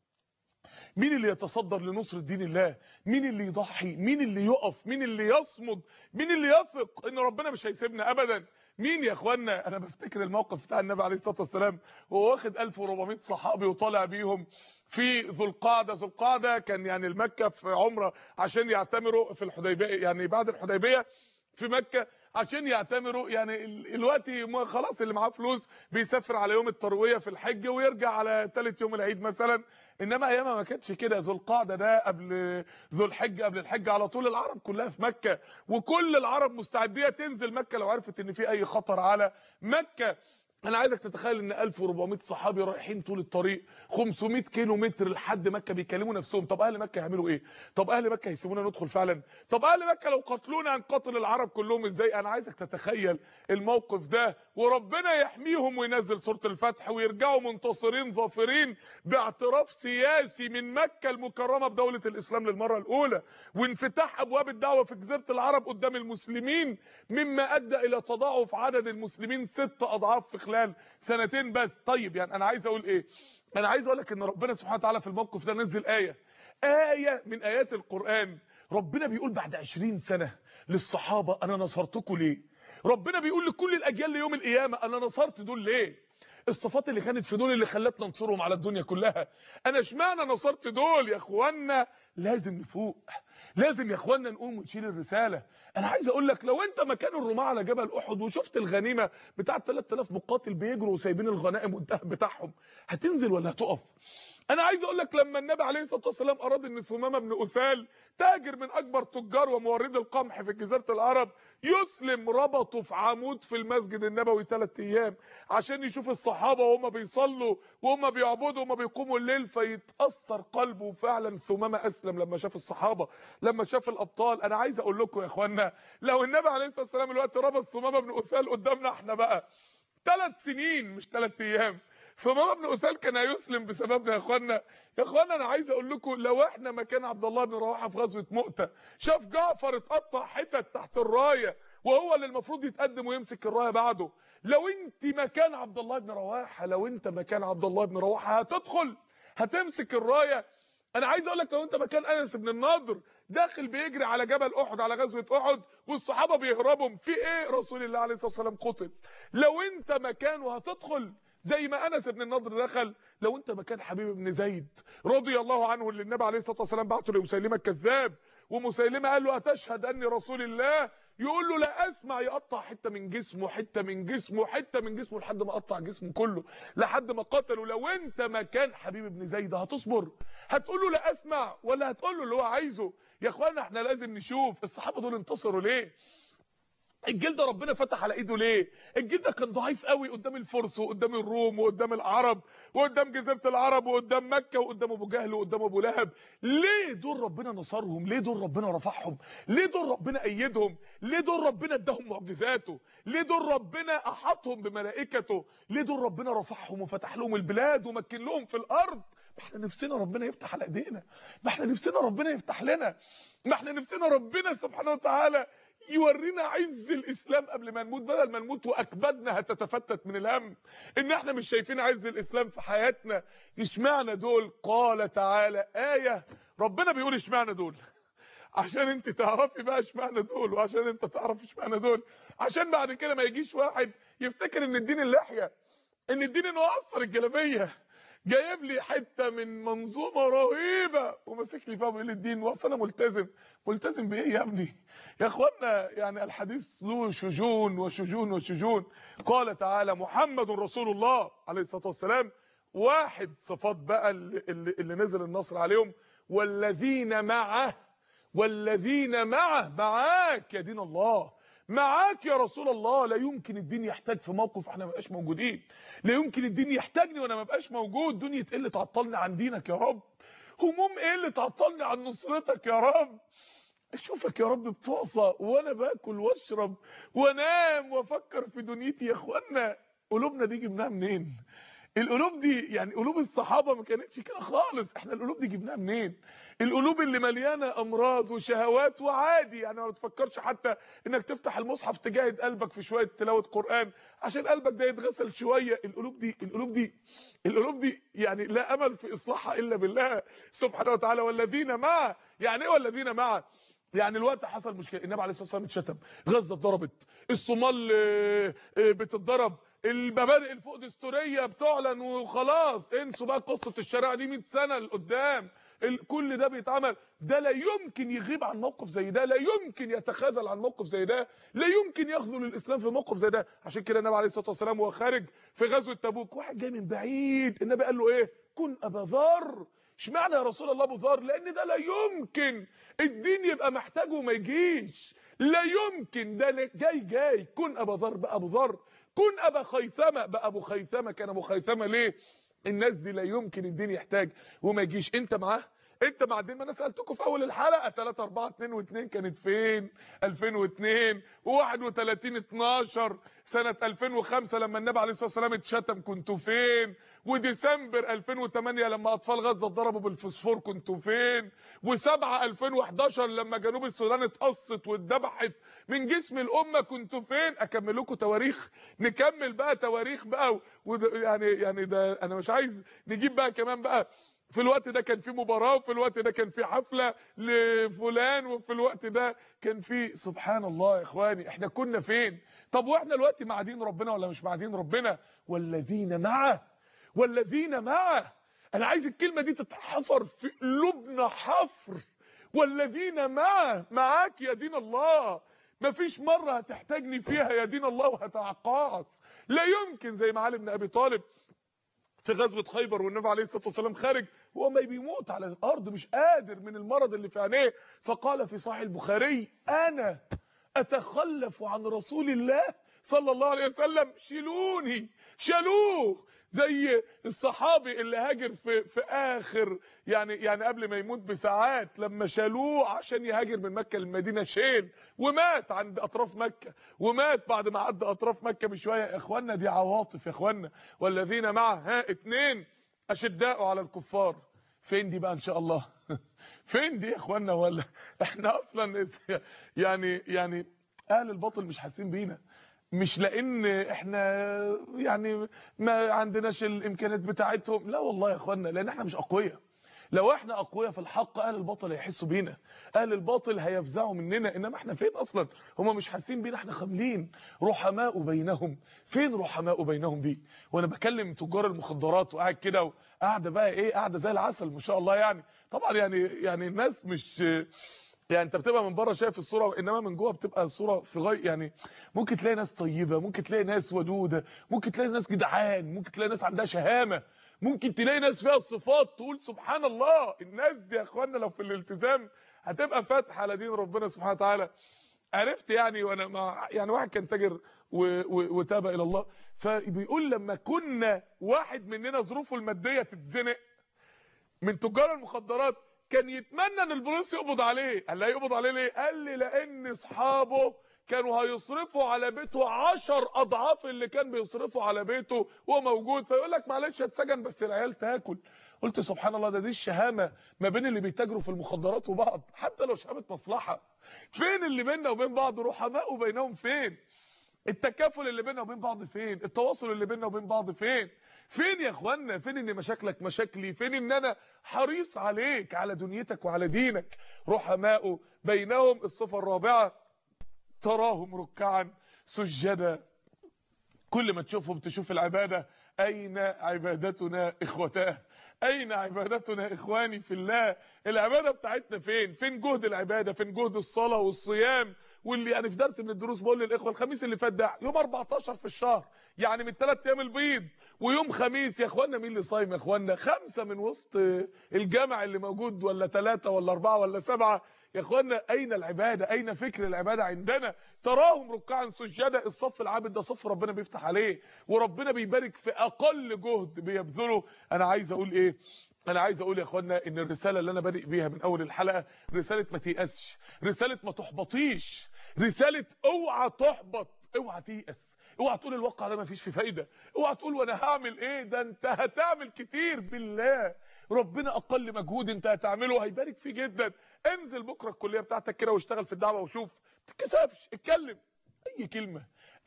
مين اللي يتصدر لنصر دين الله مين اللي يضحي مين اللي يقف مين اللي يصمد مين اللي يثق ان ربنا مش هيسيبنا ابدا مين يا اخوانا انا بفتكر الموقف بتاع النبي عليه الصلاه والسلام وهو واخد 1400 صحابي وطالع بيهم في ذو القعده ذو القعده كان يعني المكه في عمره عشان يعتمروا في الحديبيه يعني بعد الحديبيه في مكة عشان يعتمروا يعني ال- الوقت ما خلاص اللي معاه فلوس بيسافر على يوم التروية في الحج ويرجع على ثالث يوم العيد مثلا انما ايامها ما كانتش كده ذو القعدة ده قبل ذو الحج قبل الحج على طول العرب كلها في مكة وكل العرب مستعدية تنزل مكة لو عرفت ان في اي خطر على مكة انا عايزك تتخيل ان 1400 صحابي رايحين طول الطريق 500 كيلو متر لحد مكه بيكلموا نفسهم طب اهل مكه هيعملوا ايه طب اهل مكه هيسيبونا ندخل فعلا طب اهل مكه لو قتلونا هنقتل العرب كلهم ازاي انا عايزك تتخيل الموقف ده وربنا يحميهم وينزل سوره الفتح ويرجعوا منتصرين ظافرين باعتراف سياسي من مكه المكرمه بدوله الاسلام للمره الاولى وانفتاح ابواب الدعوه في جزيره العرب قدام المسلمين مما ادى الى تضاعف عدد المسلمين ست اضعاف في خلال سنتين بس طيب يعني انا عايز اقول ايه انا عايز اقول لك ان ربنا سبحانه وتعالى في الموقف ده نزل ايه ايه من ايات القران ربنا بيقول بعد 20 سنه للصحابه انا نصرتكم ليه ربنا بيقول لكل الاجيال ليوم القيامه انا نصرت دول ليه الصفات اللي كانت في دول اللي خلتنا ننصرهم على الدنيا كلها انا اشمعنى نصرت دول يا اخوانا لازم نفوق لازم يا اخوانا نقوم ونشيل الرساله انا عايز اقول لك لو انت مكان الرماة على جبل احد وشفت الغنيمه بتاعه 3000 مقاتل بيجروا وسايبين الغنائم والذهب بتاعهم هتنزل ولا هتقف انا عايز اقول لك لما النبي عليه الصلاه والسلام اراد ان ثمامه بن اثال تاجر من اكبر تجار ومورد القمح في جزيره العرب يسلم ربطه في عمود في المسجد النبوي ثلاث ايام عشان يشوف الصحابه وهم بيصلوا وهم بيعبدوا وهم بيقوموا الليل فيتاثر قلبه فعلا ثمامه اسلم لما شاف الصحابه لما شاف الابطال انا عايز اقول لكم يا اخوانا لو النبي عليه الصلاه والسلام الوقت ربط ثمامه بن اثال قدامنا احنا بقى ثلاث سنين مش ثلاث ايام ثمامه بن اثال كان هيسلم بسببنا يا اخوانا يا اخوانا انا عايز اقول لكم لو احنا مكان عبد الله بن رواحه في غزوه مؤته شاف جعفر اتقطع حتت تحت الرايه وهو اللي المفروض يتقدم ويمسك الرايه بعده لو انت مكان عبد الله بن رواحه لو انت مكان عبد الله بن رواحه هتدخل هتمسك الرايه انا عايز اقول لك لو انت مكان انس بن النضر داخل بيجري على جبل احد على غزوه احد والصحابه بيهربوا في ايه رسول الله عليه الصلاه والسلام قتل لو انت مكانه هتدخل زي ما انس بن النضر دخل لو انت مكان حبيب بن زيد رضي الله عنه اللي النبي عليه الصلاه والسلام بعته لمسيلمه الكذاب ومسيلمه قال له اتشهد اني رسول الله يقول له لا اسمع يقطع حته من جسمه حته من جسمه حته من جسمه لحد ما قطع جسمه كله لحد ما قتله لو انت مكان حبيب بن زيد هتصبر هتقول له لا اسمع ولا هتقول له اللي هو عايزه يا اخوانا احنا لازم نشوف الصحابه دول انتصروا ليه الجيل ده ربنا فتح على ايده ليه الجيل ده كان ضعيف قوي قدام الفرس وقدام الروم وقدام العرب وقدام جزيره العرب وقدام مكه وقدام ابو جهل وقدام ابو لهب ليه دول ربنا نصرهم ليه دول ربنا رفعهم ليه دول ربنا ايدهم ليه دول ربنا اداهم معجزاته ليه دول ربنا احاطهم بملائكته ليه دول ربنا رفعهم وفتح لهم البلاد ومكن لهم في الارض ما احنا نفسنا ربنا يفتح على ايدينا ما احنا نفسنا ربنا يفتح لنا ما احنا نفسنا ربنا سبحانه وتعالى يورينا عز الاسلام قبل ما نموت بدل ما نموت واكبادنا هتتفتت من الهم ان احنا مش شايفين عز الاسلام في حياتنا اشمعنى دول قال تعالى ايه ربنا بيقول اشمعنى دول عشان انت تعرفي بقى اشمعنى دول وعشان انت تعرف اشمعنى دول عشان بعد كده ما يجيش واحد يفتكر ان الدين اللحيه ان الدين انه اثر الجلابيه جايب لي حته من منظومه رهيبه وماسك لي فيها بيقول لي الدين واصل انا ملتزم ملتزم بايه يا ابني يا اخوانا يعني الحديث ذو شجون وشجون وشجون قال تعالى محمد رسول الله عليه الصلاه والسلام واحد صفات بقى اللي, اللي, اللي نزل النصر عليهم والذين معه والذين معه معاك يا دين الله معاك يا رسول الله لا يمكن الدين يحتاج في موقف احنا ما بقاش موجودين لا يمكن الدين يحتاجني وانا ما بقاش موجود دنيا ايه اللي تعطلني عن دينك يا رب هموم ايه اللي تعطلني عن نصرتك يا رب اشوفك يا رب بتعصى وانا باكل واشرب وانام وافكر في دنيتي يا اخوانا قلوبنا دي جبناها منين القلوب دي يعني قلوب الصحابه ما كانتش كده خالص احنا القلوب دي جبناها منين القلوب اللي مليانه امراض وشهوات وعادي يعني ما تفكرش حتى انك تفتح المصحف تجاهد قلبك في شويه تلاوه قران عشان قلبك ده يتغسل شويه القلوب دي القلوب دي القلوب دي يعني لا امل في اصلاحها الا بالله سبحانه وتعالى والذين معه يعني ايه والذين معه يعني الوقت حصل مشكله النبي عليه الصلاه والسلام اتشتم غزه اتضربت الصومال آه، آه، بتتضرب المبادئ الفوق دستوريه بتعلن وخلاص انسوا بقى قصه الشريعه دي 100 سنه لقدام ال- كل ده بيتعمل ده لا يمكن يغيب عن موقف زي ده لا يمكن يتخاذل عن موقف زي ده لا يمكن يخذل الاسلام في موقف زي ده عشان كده النبي عليه الصلاه والسلام وهو خارج في غزوه تبوك واحد جاي من بعيد النبي قال له ايه كن ابا ذر اشمعنى يا رسول الله ابو ذر لان ده لا يمكن الدين يبقى محتاجه وما يجيش لا يمكن ده لا- جاي جاي كن ابا ذر بقى ابو ذر كن ابا خيثمه بقى ابو خيثمه كان ابو خيثمه ليه الناس دي لا يمكن الدين يحتاج وما يجيش انت معاه انت مع الدين ما انا سالتكم في اول الحلقه 3 4 2 و2 كانت فين 2002 و31 12 سنه 2005 لما النبي عليه الصلاه والسلام اتشتم كنتوا فين وديسمبر 2008 لما اطفال غزه اتضربوا بالفوسفور كنتوا فين و7 2011 لما جنوب السودان اتقصت واتذبحت من جسم الامه كنتوا فين اكمل لكم تواريخ نكمل بقى تواريخ بقى و... وده- يعني يعني ده انا مش عايز نجيب بقى كمان بقى في الوقت ده كان في مباراه وفي الوقت ده كان في حفله لفلان وفي الوقت ده كان في سبحان الله يا اخواني احنا كنا فين طب واحنا دلوقتي مع دين ربنا ولا مش مع دين ربنا والذين معه والذين معه انا عايز الكلمه دي تتحفر في قلوبنا حفر والذين معه معاك يا دين الله مفيش مره هتحتاجني فيها يا دين الله وهتعقاص لا يمكن زي ما علي بن ابي طالب في غزوه خيبر والنبي عليه الصلاه والسلام خارج هو ما بيموت على الارض مش قادر من المرض اللي في عينيه فقال في صحيح البخاري انا اتخلف عن رسول الله صلى الله عليه وسلم شيلوني شالوه زي الصحابي اللي هاجر في في اخر يعني يعني قبل ما يموت بساعات لما شالوه عشان يهاجر من مكه للمدينه شيل ومات عند اطراف مكه ومات بعد ما عدى اطراف مكه بشويه يا اخوانا دي عواطف يا اخوانا والذين معه ها اتنين اشداء على الكفار فين دي بقى ان شاء الله فين دي يا اخوانا ولا احنا اصلا يعني يعني اهل الباطل مش حاسين بينا مش لان احنا يعني ما عندناش الامكانيات بتاعتهم لا والله يا اخوانا لان احنا مش اقوياء لو احنا اقوياء في الحق اهل الباطل هيحسوا بينا اهل الباطل هيفزعوا مننا انما احنا فين اصلا هم مش حاسين بينا احنا خاملين رحماء بينهم فين رحماء بينهم دي وانا بكلم تجار المخدرات وقاعد كده وقاعده بقى ايه قاعده زي العسل ما شاء الله يعني طبعا يعني يعني الناس مش يعني انت بتبقى من بره شايف الصوره انما من جوه بتبقى الصوره في غايه يعني ممكن تلاقي ناس طيبه ممكن تلاقي ناس ودوده ممكن تلاقي ناس جدعان ممكن تلاقي ناس عندها شهامه ممكن تلاقي ناس فيها الصفات تقول سبحان الله الناس دي يا اخوانا لو في الالتزام هتبقى فاتحه على دين ربنا سبحانه وتعالى عرفت يعني وانا مع يعني واحد كان تاجر و- و- وتاب الى الله فبيقول لما كنا واحد مننا ظروفه الماديه تتزنق من تجار المخدرات كان يتمنى ان البوليس يقبض عليه قال لا يقبض عليه ليه قال لي لان اصحابه كانوا هيصرفوا على بيته عشر اضعاف اللي كان بيصرفوا على بيته وهو موجود فيقول لك معلش اتسجن بس العيال تاكل قلت سبحان الله ده دي الشهامه ما بين اللي بيتاجروا في المخدرات وبعض حتى لو شهامه مصلحه فين اللي بيننا وبين بعض رحماء بينهم فين التكافل اللي بيننا وبين بعض فين التواصل اللي بيننا وبين بعض فين فين يا اخوانا فين ان مشاكلك مشاكلي فين ان انا حريص عليك على دنيتك وعلى دينك رحماء بينهم الصفه الرابعه تراهم ركعا سجدا كل ما تشوفهم تشوف العبادة أين عبادتنا إخوتاه أين عبادتنا إخواني في الله العبادة بتاعتنا فين فين جهد العبادة فين جهد الصلاة والصيام واللي يعني في درس من الدروس بقول للإخوة الخميس اللي فات ده يوم 14 في الشهر يعني من ثلاث أيام البيض ويوم خميس يا اخوانا مين اللي صايم يا اخوانا خمسة من وسط الجامع اللي موجود ولا ثلاثة ولا أربعة ولا سبعة يا اخوانا اين العباده اين فكر العباده عندنا تراهم ركعا سجدا الصف العابد ده صف ربنا بيفتح عليه وربنا بيبارك في اقل جهد بيبذله انا عايز اقول ايه انا عايز اقول يا اخوانا ان الرساله اللي انا بادئ بيها من اول الحلقه رساله ما تيأسش رساله ما تحبطيش رساله اوعى تحبط اوعى تيأس اوعى تقول الواقع ده ما فيش فيه فايده اوعى تقول وانا هعمل ايه ده انت هتعمل كتير بالله ربنا اقل مجهود انت هتعمله هيبارك فيه جدا انزل بكره الكليه بتاعتك كده واشتغل في الدعوه وشوف ما تتكسفش اتكلم اي كلمه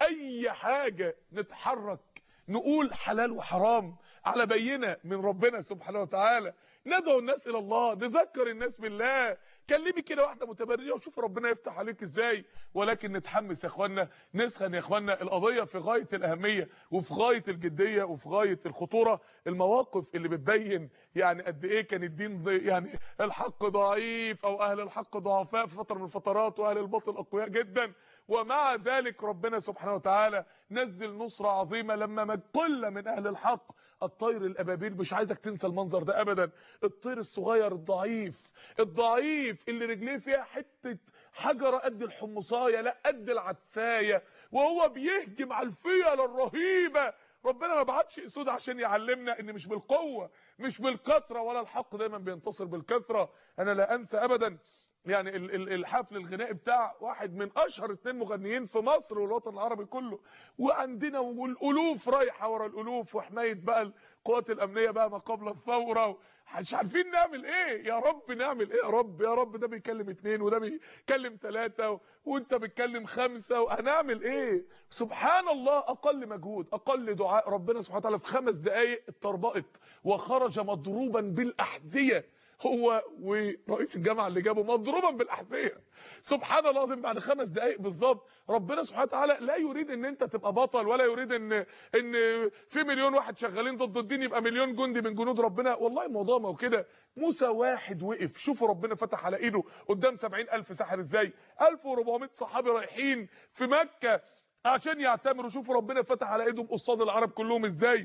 اي حاجه نتحرك نقول حلال وحرام على بينه من ربنا سبحانه وتعالى ندعو الناس الى الله نذكر الناس بالله كلمي كده واحده متبرجه وشوف ربنا يفتح عليك ازاي ولكن نتحمس يا اخوانا نسخن يا اخوانا القضيه في غايه الاهميه وفي غايه الجديه وفي غايه الخطوره المواقف اللي بتبين يعني قد ايه كان الدين ضي يعني الحق ضعيف او اهل الحق ضعفاء في فتره من الفترات واهل الباطل اقوياء جدا ومع ذلك ربنا سبحانه وتعالى نزل نصره عظيمه لما ما قله من اهل الحق الطير الابابيل مش عايزك تنسى المنظر ده ابدا الطير الصغير الضعيف الضعيف اللي رجليه فيها حته حجره قد الحمصايه لا قد العدسايه وهو بيهجم على الفيله الرهيبه ربنا ما بعتش اسود عشان يعلمنا ان مش بالقوه مش بالكثره ولا الحق دايما بينتصر بالكثره انا لا انسى ابدا يعني ال- ال- الحفل الغنائي بتاع واحد من اشهر اتنين مغنيين في مصر والوطن العربي كله وعندنا والالوف رايحه ورا الالوف وحمايه بقى القوات الامنيه بقى ما قبل الثوره مش عارفين نعمل ايه يا رب نعمل ايه يا رب يا رب ده بيكلم اتنين وده بيكلم ثلاثه وانت بتكلم خمسه وهنعمل ايه سبحان الله اقل مجهود اقل دعاء ربنا سبحانه وتعالى في خمس دقائق اتطربقت وخرج مضروبا بالاحذيه هو ورئيس الجامعه اللي جابه مضروبا بالاحذيه سبحان الله العظيم بعد خمس دقائق بالظبط ربنا سبحانه وتعالى لا يريد ان انت تبقى بطل ولا يريد ان ان في مليون واحد شغالين ضد الدين يبقى مليون جندي من جنود ربنا والله الموضوع ما هو كده موسى واحد وقف شوفوا ربنا فتح على ايده قدام سبعين الف ساحر ازاي 1400 صحابي رايحين في مكه عشان يعتمروا شوفوا ربنا فتح على ايدهم قصاد العرب كلهم ازاي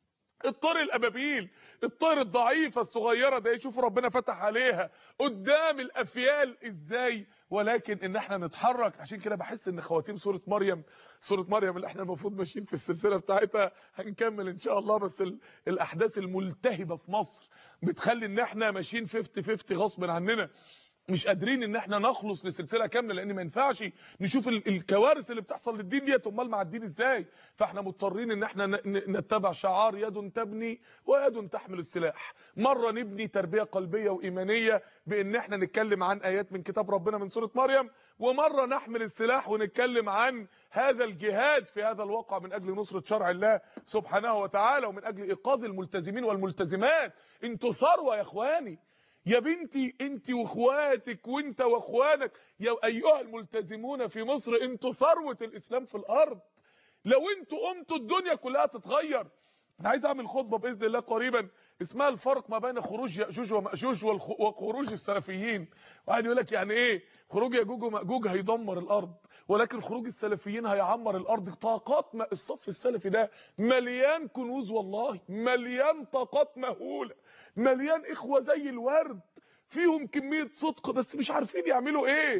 الطير الابابيل الطير الضعيفه الصغيره ده يشوفوا ربنا فتح عليها قدام الافيال ازاي ولكن ان احنا نتحرك عشان كده بحس ان خواتيم سوره مريم سوره مريم اللي احنا المفروض ماشيين في السلسله بتاعتها هنكمل ان شاء الله بس ال- الاحداث الملتهبه في مصر بتخلي ان احنا ماشيين 50 50 غصب عننا مش قادرين ان احنا نخلص لسلسله كامله لان ما ينفعش نشوف ال- الكوارث اللي بتحصل للدين ديت امال مع الدين ازاي فاحنا مضطرين ان احنا ن- ن- نتبع شعار يد تبني ويد تحمل السلاح مره نبني تربيه قلبيه وايمانيه بان احنا نتكلم عن ايات من كتاب ربنا من سوره مريم ومره نحمل السلاح ونتكلم عن هذا الجهاد في هذا الواقع من اجل نصره شرع الله سبحانه وتعالى ومن اجل ايقاظ الملتزمين والملتزمات انتوا ثروه يا اخواني يا بنتي انت واخواتك وانت واخوانك يا ايها الملتزمون في مصر انتوا ثروه الاسلام في الارض لو انتوا قمتوا الدنيا كلها تتغير انا عايز اعمل خطبه باذن الله قريبا اسمها الفرق ما بين خروج ياجوج وماجوج والخ- وخروج السلفيين واحد يقول لك يعني ايه خروج ياجوج وماجوج هيدمر الارض ولكن خروج السلفيين هيعمر الارض طاقات ما الصف السلفي ده مليان كنوز والله مليان طاقات مهوله مليان اخوه زي الورد فيهم كميه صدق بس مش عارفين يعملوا ايه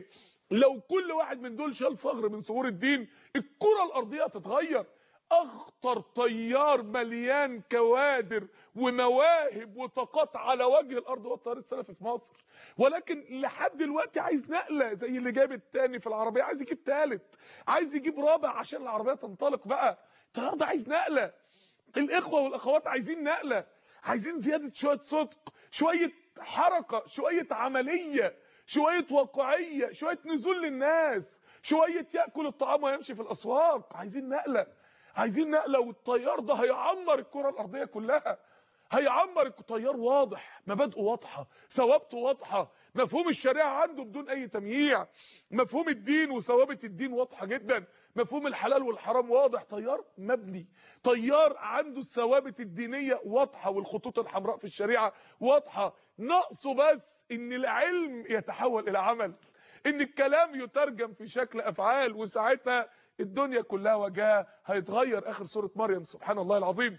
لو كل واحد من دول شال ثغر من ثغور الدين الكره الارضيه هتتغير اخطر طيار مليان كوادر ومواهب وطاقات على وجه الارض هو التيار السلفي في مصر ولكن لحد دلوقتي عايز نقله زي اللي جاب التاني في العربيه عايز يجيب تالت عايز يجيب رابع عشان العربيه تنطلق بقى التيار ده عايز نقله الاخوه والاخوات عايزين نقله عايزين زياده شويه صدق شويه حركه شويه عمليه شويه واقعيه شويه نزول للناس شويه ياكل الطعام ويمشي في الاسواق عايزين نقله عايزين نقله والطيار ده هيعمر الكره الارضيه كلها هيعمر الطيار واضح مبادئه واضحه ثوابته واضحه مفهوم الشريعه عنده بدون اي تمييع مفهوم الدين وثوابت الدين واضحه جدا مفهوم الحلال والحرام واضح طيار مبني طيار عنده الثوابت الدينيه واضحه والخطوط الحمراء في الشريعه واضحه ناقصه بس ان العلم يتحول الى عمل ان الكلام يترجم في شكل افعال وساعتها الدنيا كلها وجهها هيتغير اخر سوره مريم سبحان الله العظيم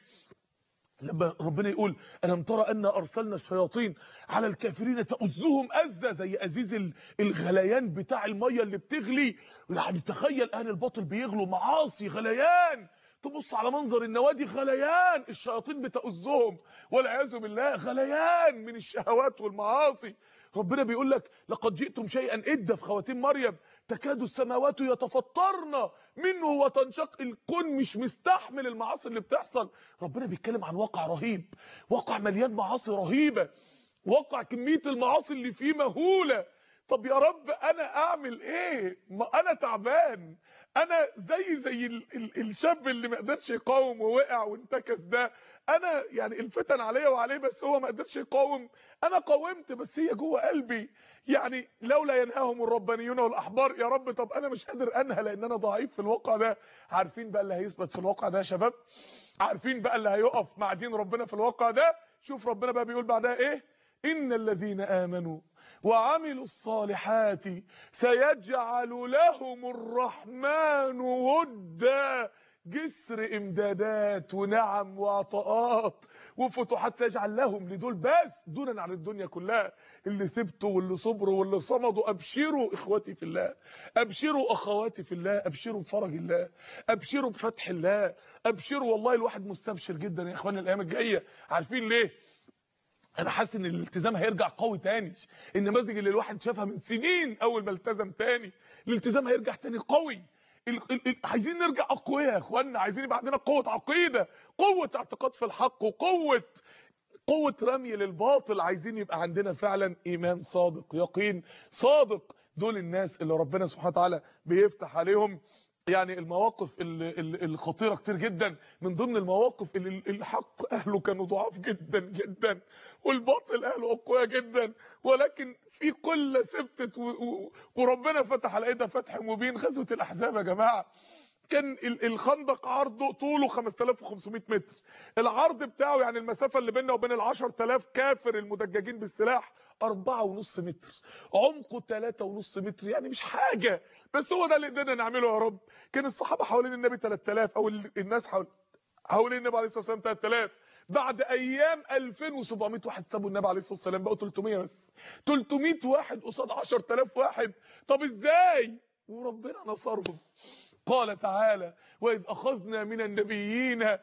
لما ربنا يقول ألم ترى أن أرسلنا الشياطين على الكافرين تؤزهم أزة زي أزيز ال- الغليان بتاع المية اللي بتغلي يعني تخيل أهل الباطل بيغلوا معاصي غليان تبص على منظر النوادي غليان الشياطين بتؤزهم والعياذ بالله غليان من الشهوات والمعاصي ربنا بيقول لك لقد جئتم شيئا إدا في خواتيم مريم تكاد السماوات يتفطرن منه وتنشق الكون مش مستحمل المعاصي اللي بتحصل ربنا بيتكلم عن واقع رهيب واقع مليان معاصي رهيبة واقع كمية المعاصي اللي فيه مهولة طب يا رب انا اعمل ايه ما انا تعبان انا زي زي ال ال الشاب اللي ما قدرش يقاوم ووقع وانتكس ده انا يعني الفتن عليا وعليه بس هو ما قدرش يقاوم انا قاومت بس هي جوه قلبي يعني لولا ينهاهم الربانيون والاحبار يا رب طب انا مش قادر انهى لان انا ضعيف في الواقع ده عارفين بقى اللي هيثبت في الواقع ده يا شباب عارفين بقى اللي هيقف مع دين ربنا في الواقع ده شوف ربنا بقى بيقول بعدها ايه ان الذين امنوا وعملوا الصالحات سيجعل لهم الرحمن ودا جسر امدادات ونعم وعطاءات وفتوحات سيجعل لهم لدول بس دونا عن الدنيا كلها اللي ثبتوا واللي صبروا واللي صمدوا ابشروا اخواتي في الله ابشروا اخواتي في الله ابشروا بفرج الله ابشروا بفتح الله ابشروا والله الواحد مستبشر جدا يا اخوانا الايام الجايه عارفين ليه انا حاسس ان الالتزام هيرجع قوي تاني النماذج اللي الواحد شافها من سنين اول ما التزم تاني الالتزام هيرجع تاني قوي ال ال ال عايزين نرجع اقوياء يا اخوانا عايزين يبقى عندنا قوه عقيده قوه اعتقاد في الحق وقوه قوه رمي للباطل عايزين يبقى عندنا فعلا ايمان صادق يقين صادق دول الناس اللي ربنا سبحانه وتعالى بيفتح عليهم يعني المواقف ال- ال- الخطيره كتير جدا من ضمن المواقف اللي ال- الحق اهله كانوا ضعاف جدا جدا والباطل اهله اقوياء جدا ولكن في قله ثبتت و- و- وربنا فتح على ايدها فتح مبين غزوه الاحزاب يا جماعه كان ال- الخندق عرضه طوله 5500 متر العرض بتاعه يعني المسافه اللي بيننا وبين ال 10000 كافر المدججين بالسلاح أربعة ونص متر عمقه ثلاثة ونص متر يعني مش حاجة بس هو ده اللي قدرنا نعمله يا رب كان الصحابة حوالين النبي 3000 أو ال- الناس حول حوالين النبي عليه الصلاة والسلام 3000 بعد أيام 2700 واحد سابوا النبي عليه الصلاة والسلام بقوا 300 بس 300 واحد قصاد 10000 واحد طب إزاي وربنا نصرهم قال تعالى وإذ أخذنا من النبيين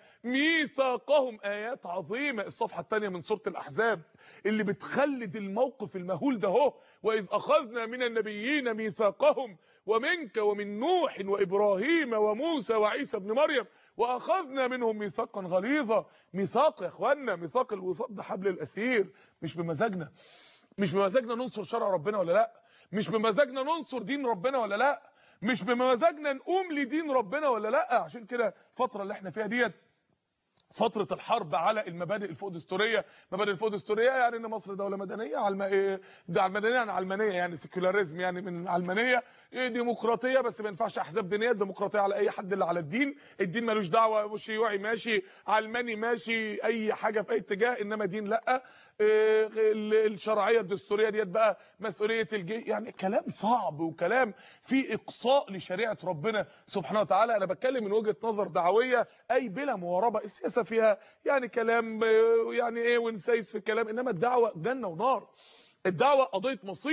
ميثاقهم آيات عظيمة الصفحة الثانية من سورة الأحزاب اللي بتخلد الموقف المهول ده هو وإذ أخذنا من النبيين ميثاقهم ومنك ومن نوح وإبراهيم وموسى وعيسى ابن مريم وأخذنا منهم ميثاقا غليظا ميثاق يا إخوانا ميثاق الوثاق ده حبل الأسير مش بمزاجنا مش بمزاجنا ننصر شرع ربنا ولا لا مش بمزاجنا ننصر دين ربنا ولا لا مش بمزاجنا نقوم لدين ربنا ولا لا عشان كده الفتره اللي احنا فيها ديت فترة الحرب على المبادئ الفوق دستورية مبادئ الفوق دستورية يعني ان مصر دولة مدنية علم إيه ده علمانية يعني علمانية يعني سيكولاريزم يعني من علمانية إيه ديمقراطية بس ما ينفعش احزاب دينية ديمقراطية على اي حد اللي على الدين الدين ملوش دعوة شيوعي ماشي علماني ماشي اي حاجة في اي اتجاه انما دين لا إيه ال- الشرعية الدستورية ديت بقى مسؤولية الجيش يعني كلام صعب وكلام فيه اقصاء لشريعة ربنا سبحانه وتعالى انا بتكلم من وجهة نظر دعوية اي بلا مواربة السياسة فيها يعني كلام آه، يعني ايه ونسيس في الكلام انما الدعوة جنة ونار الدعوة قضية مصير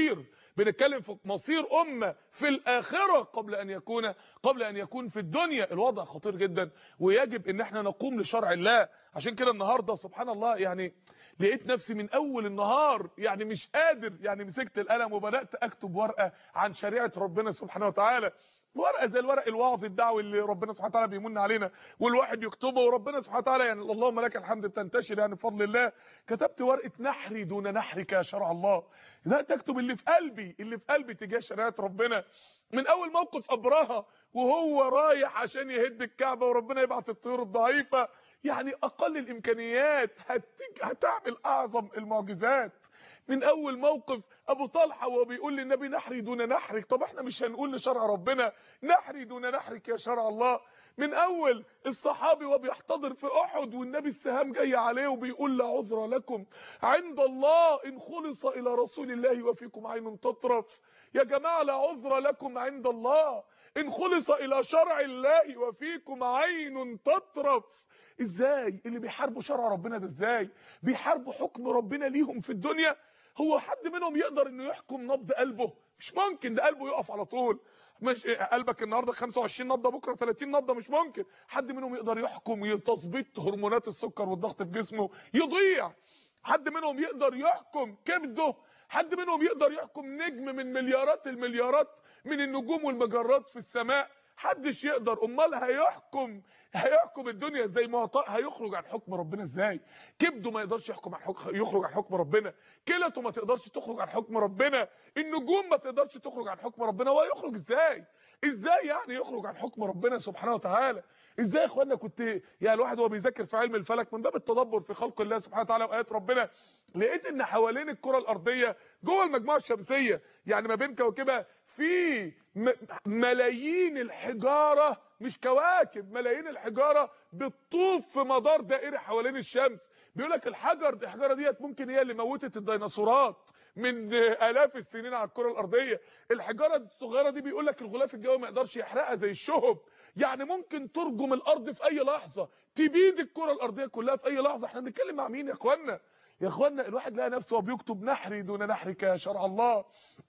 بنتكلم في مصير امه في الاخره قبل ان يكون قبل ان يكون في الدنيا الوضع خطير جدا ويجب ان احنا نقوم لشرع الله عشان كده النهارده سبحان الله يعني لقيت نفسي من اول النهار يعني مش قادر يعني مسكت القلم وبدات اكتب ورقه عن شريعه ربنا سبحانه وتعالى ورقه زي الورق الوعظ الدعوي اللي ربنا سبحانه وتعالى بيمن علينا والواحد يكتبه وربنا سبحانه وتعالى يعني اللهم لك الحمد بتنتشر يعني بفضل الله كتبت ورقه نحري دون نحرك يا شرع الله لا تكتب اللي في قلبي اللي في قلبي تجاه شريعه ربنا من اول موقف ابرهه وهو رايح عشان يهد الكعبه وربنا يبعت الطيور الضعيفه يعني اقل الامكانيات هتج... هتعمل اعظم المعجزات من اول موقف ابو طلحه وهو بيقول للنبي نحري دون نحرك طب احنا مش هنقول لشرع ربنا نحري دون نحرك يا شرع الله من اول الصحابي وهو بيحتضر في احد والنبي السهام جاي عليه وبيقول لا عذر لكم عند الله ان خلص الى رسول الله وفيكم عين تطرف يا جماعه لا عذر لكم عند الله ان خلص الى شرع الله وفيكم عين تطرف ازاي اللي بيحاربوا شرع ربنا ده ازاي بيحاربوا حكم ربنا ليهم في الدنيا هو حد منهم يقدر انه يحكم نبض قلبه مش ممكن ده قلبه يقف على طول مش قلبك النهارده 25 نبضه بكره 30 نبضه مش ممكن حد منهم يقدر يحكم تظبيط هرمونات السكر والضغط في جسمه يضيع حد منهم يقدر يحكم كبده حد منهم يقدر يحكم نجم من مليارات المليارات من النجوم والمجرات في السماء حدش يقدر امال هيحكم هيحكم الدنيا ازاي ما هو هيخرج عن حكم ربنا ازاي كبده ما يقدرش يحكم عن حكم يخرج عن حكم ربنا كلته ما تقدرش تخرج عن حكم ربنا النجوم ما تقدرش تخرج عن حكم ربنا هو يخرج ازاي ازاي يعني يخرج عن حكم ربنا سبحانه وتعالى ازاي يا اخوانا كنت يعني الواحد وهو بيذاكر في علم الفلك من باب التدبر في خلق الله سبحانه وتعالى وايات ربنا لقيت ان حوالين الكره الارضيه جوه المجموعه الشمسيه يعني ما بين كواكبها في ملايين الحجاره مش كواكب ملايين الحجاره بتطوف في مدار دائري حوالين الشمس بيقول لك الحجر الحجاره ديت ممكن هي اللي موتت الديناصورات من الاف السنين على الكره الارضيه الحجاره الصغيره دي بيقول لك الغلاف الجوي ما يقدرش يحرقها زي الشهب يعني ممكن ترجم الارض في اي لحظه تبيد الكره الارضيه كلها في اي لحظه احنا بنتكلم مع مين يا اخوانا يا اخوانا الواحد لقى نفسه وهو بيكتب نحري دون نحرك يا شرع الله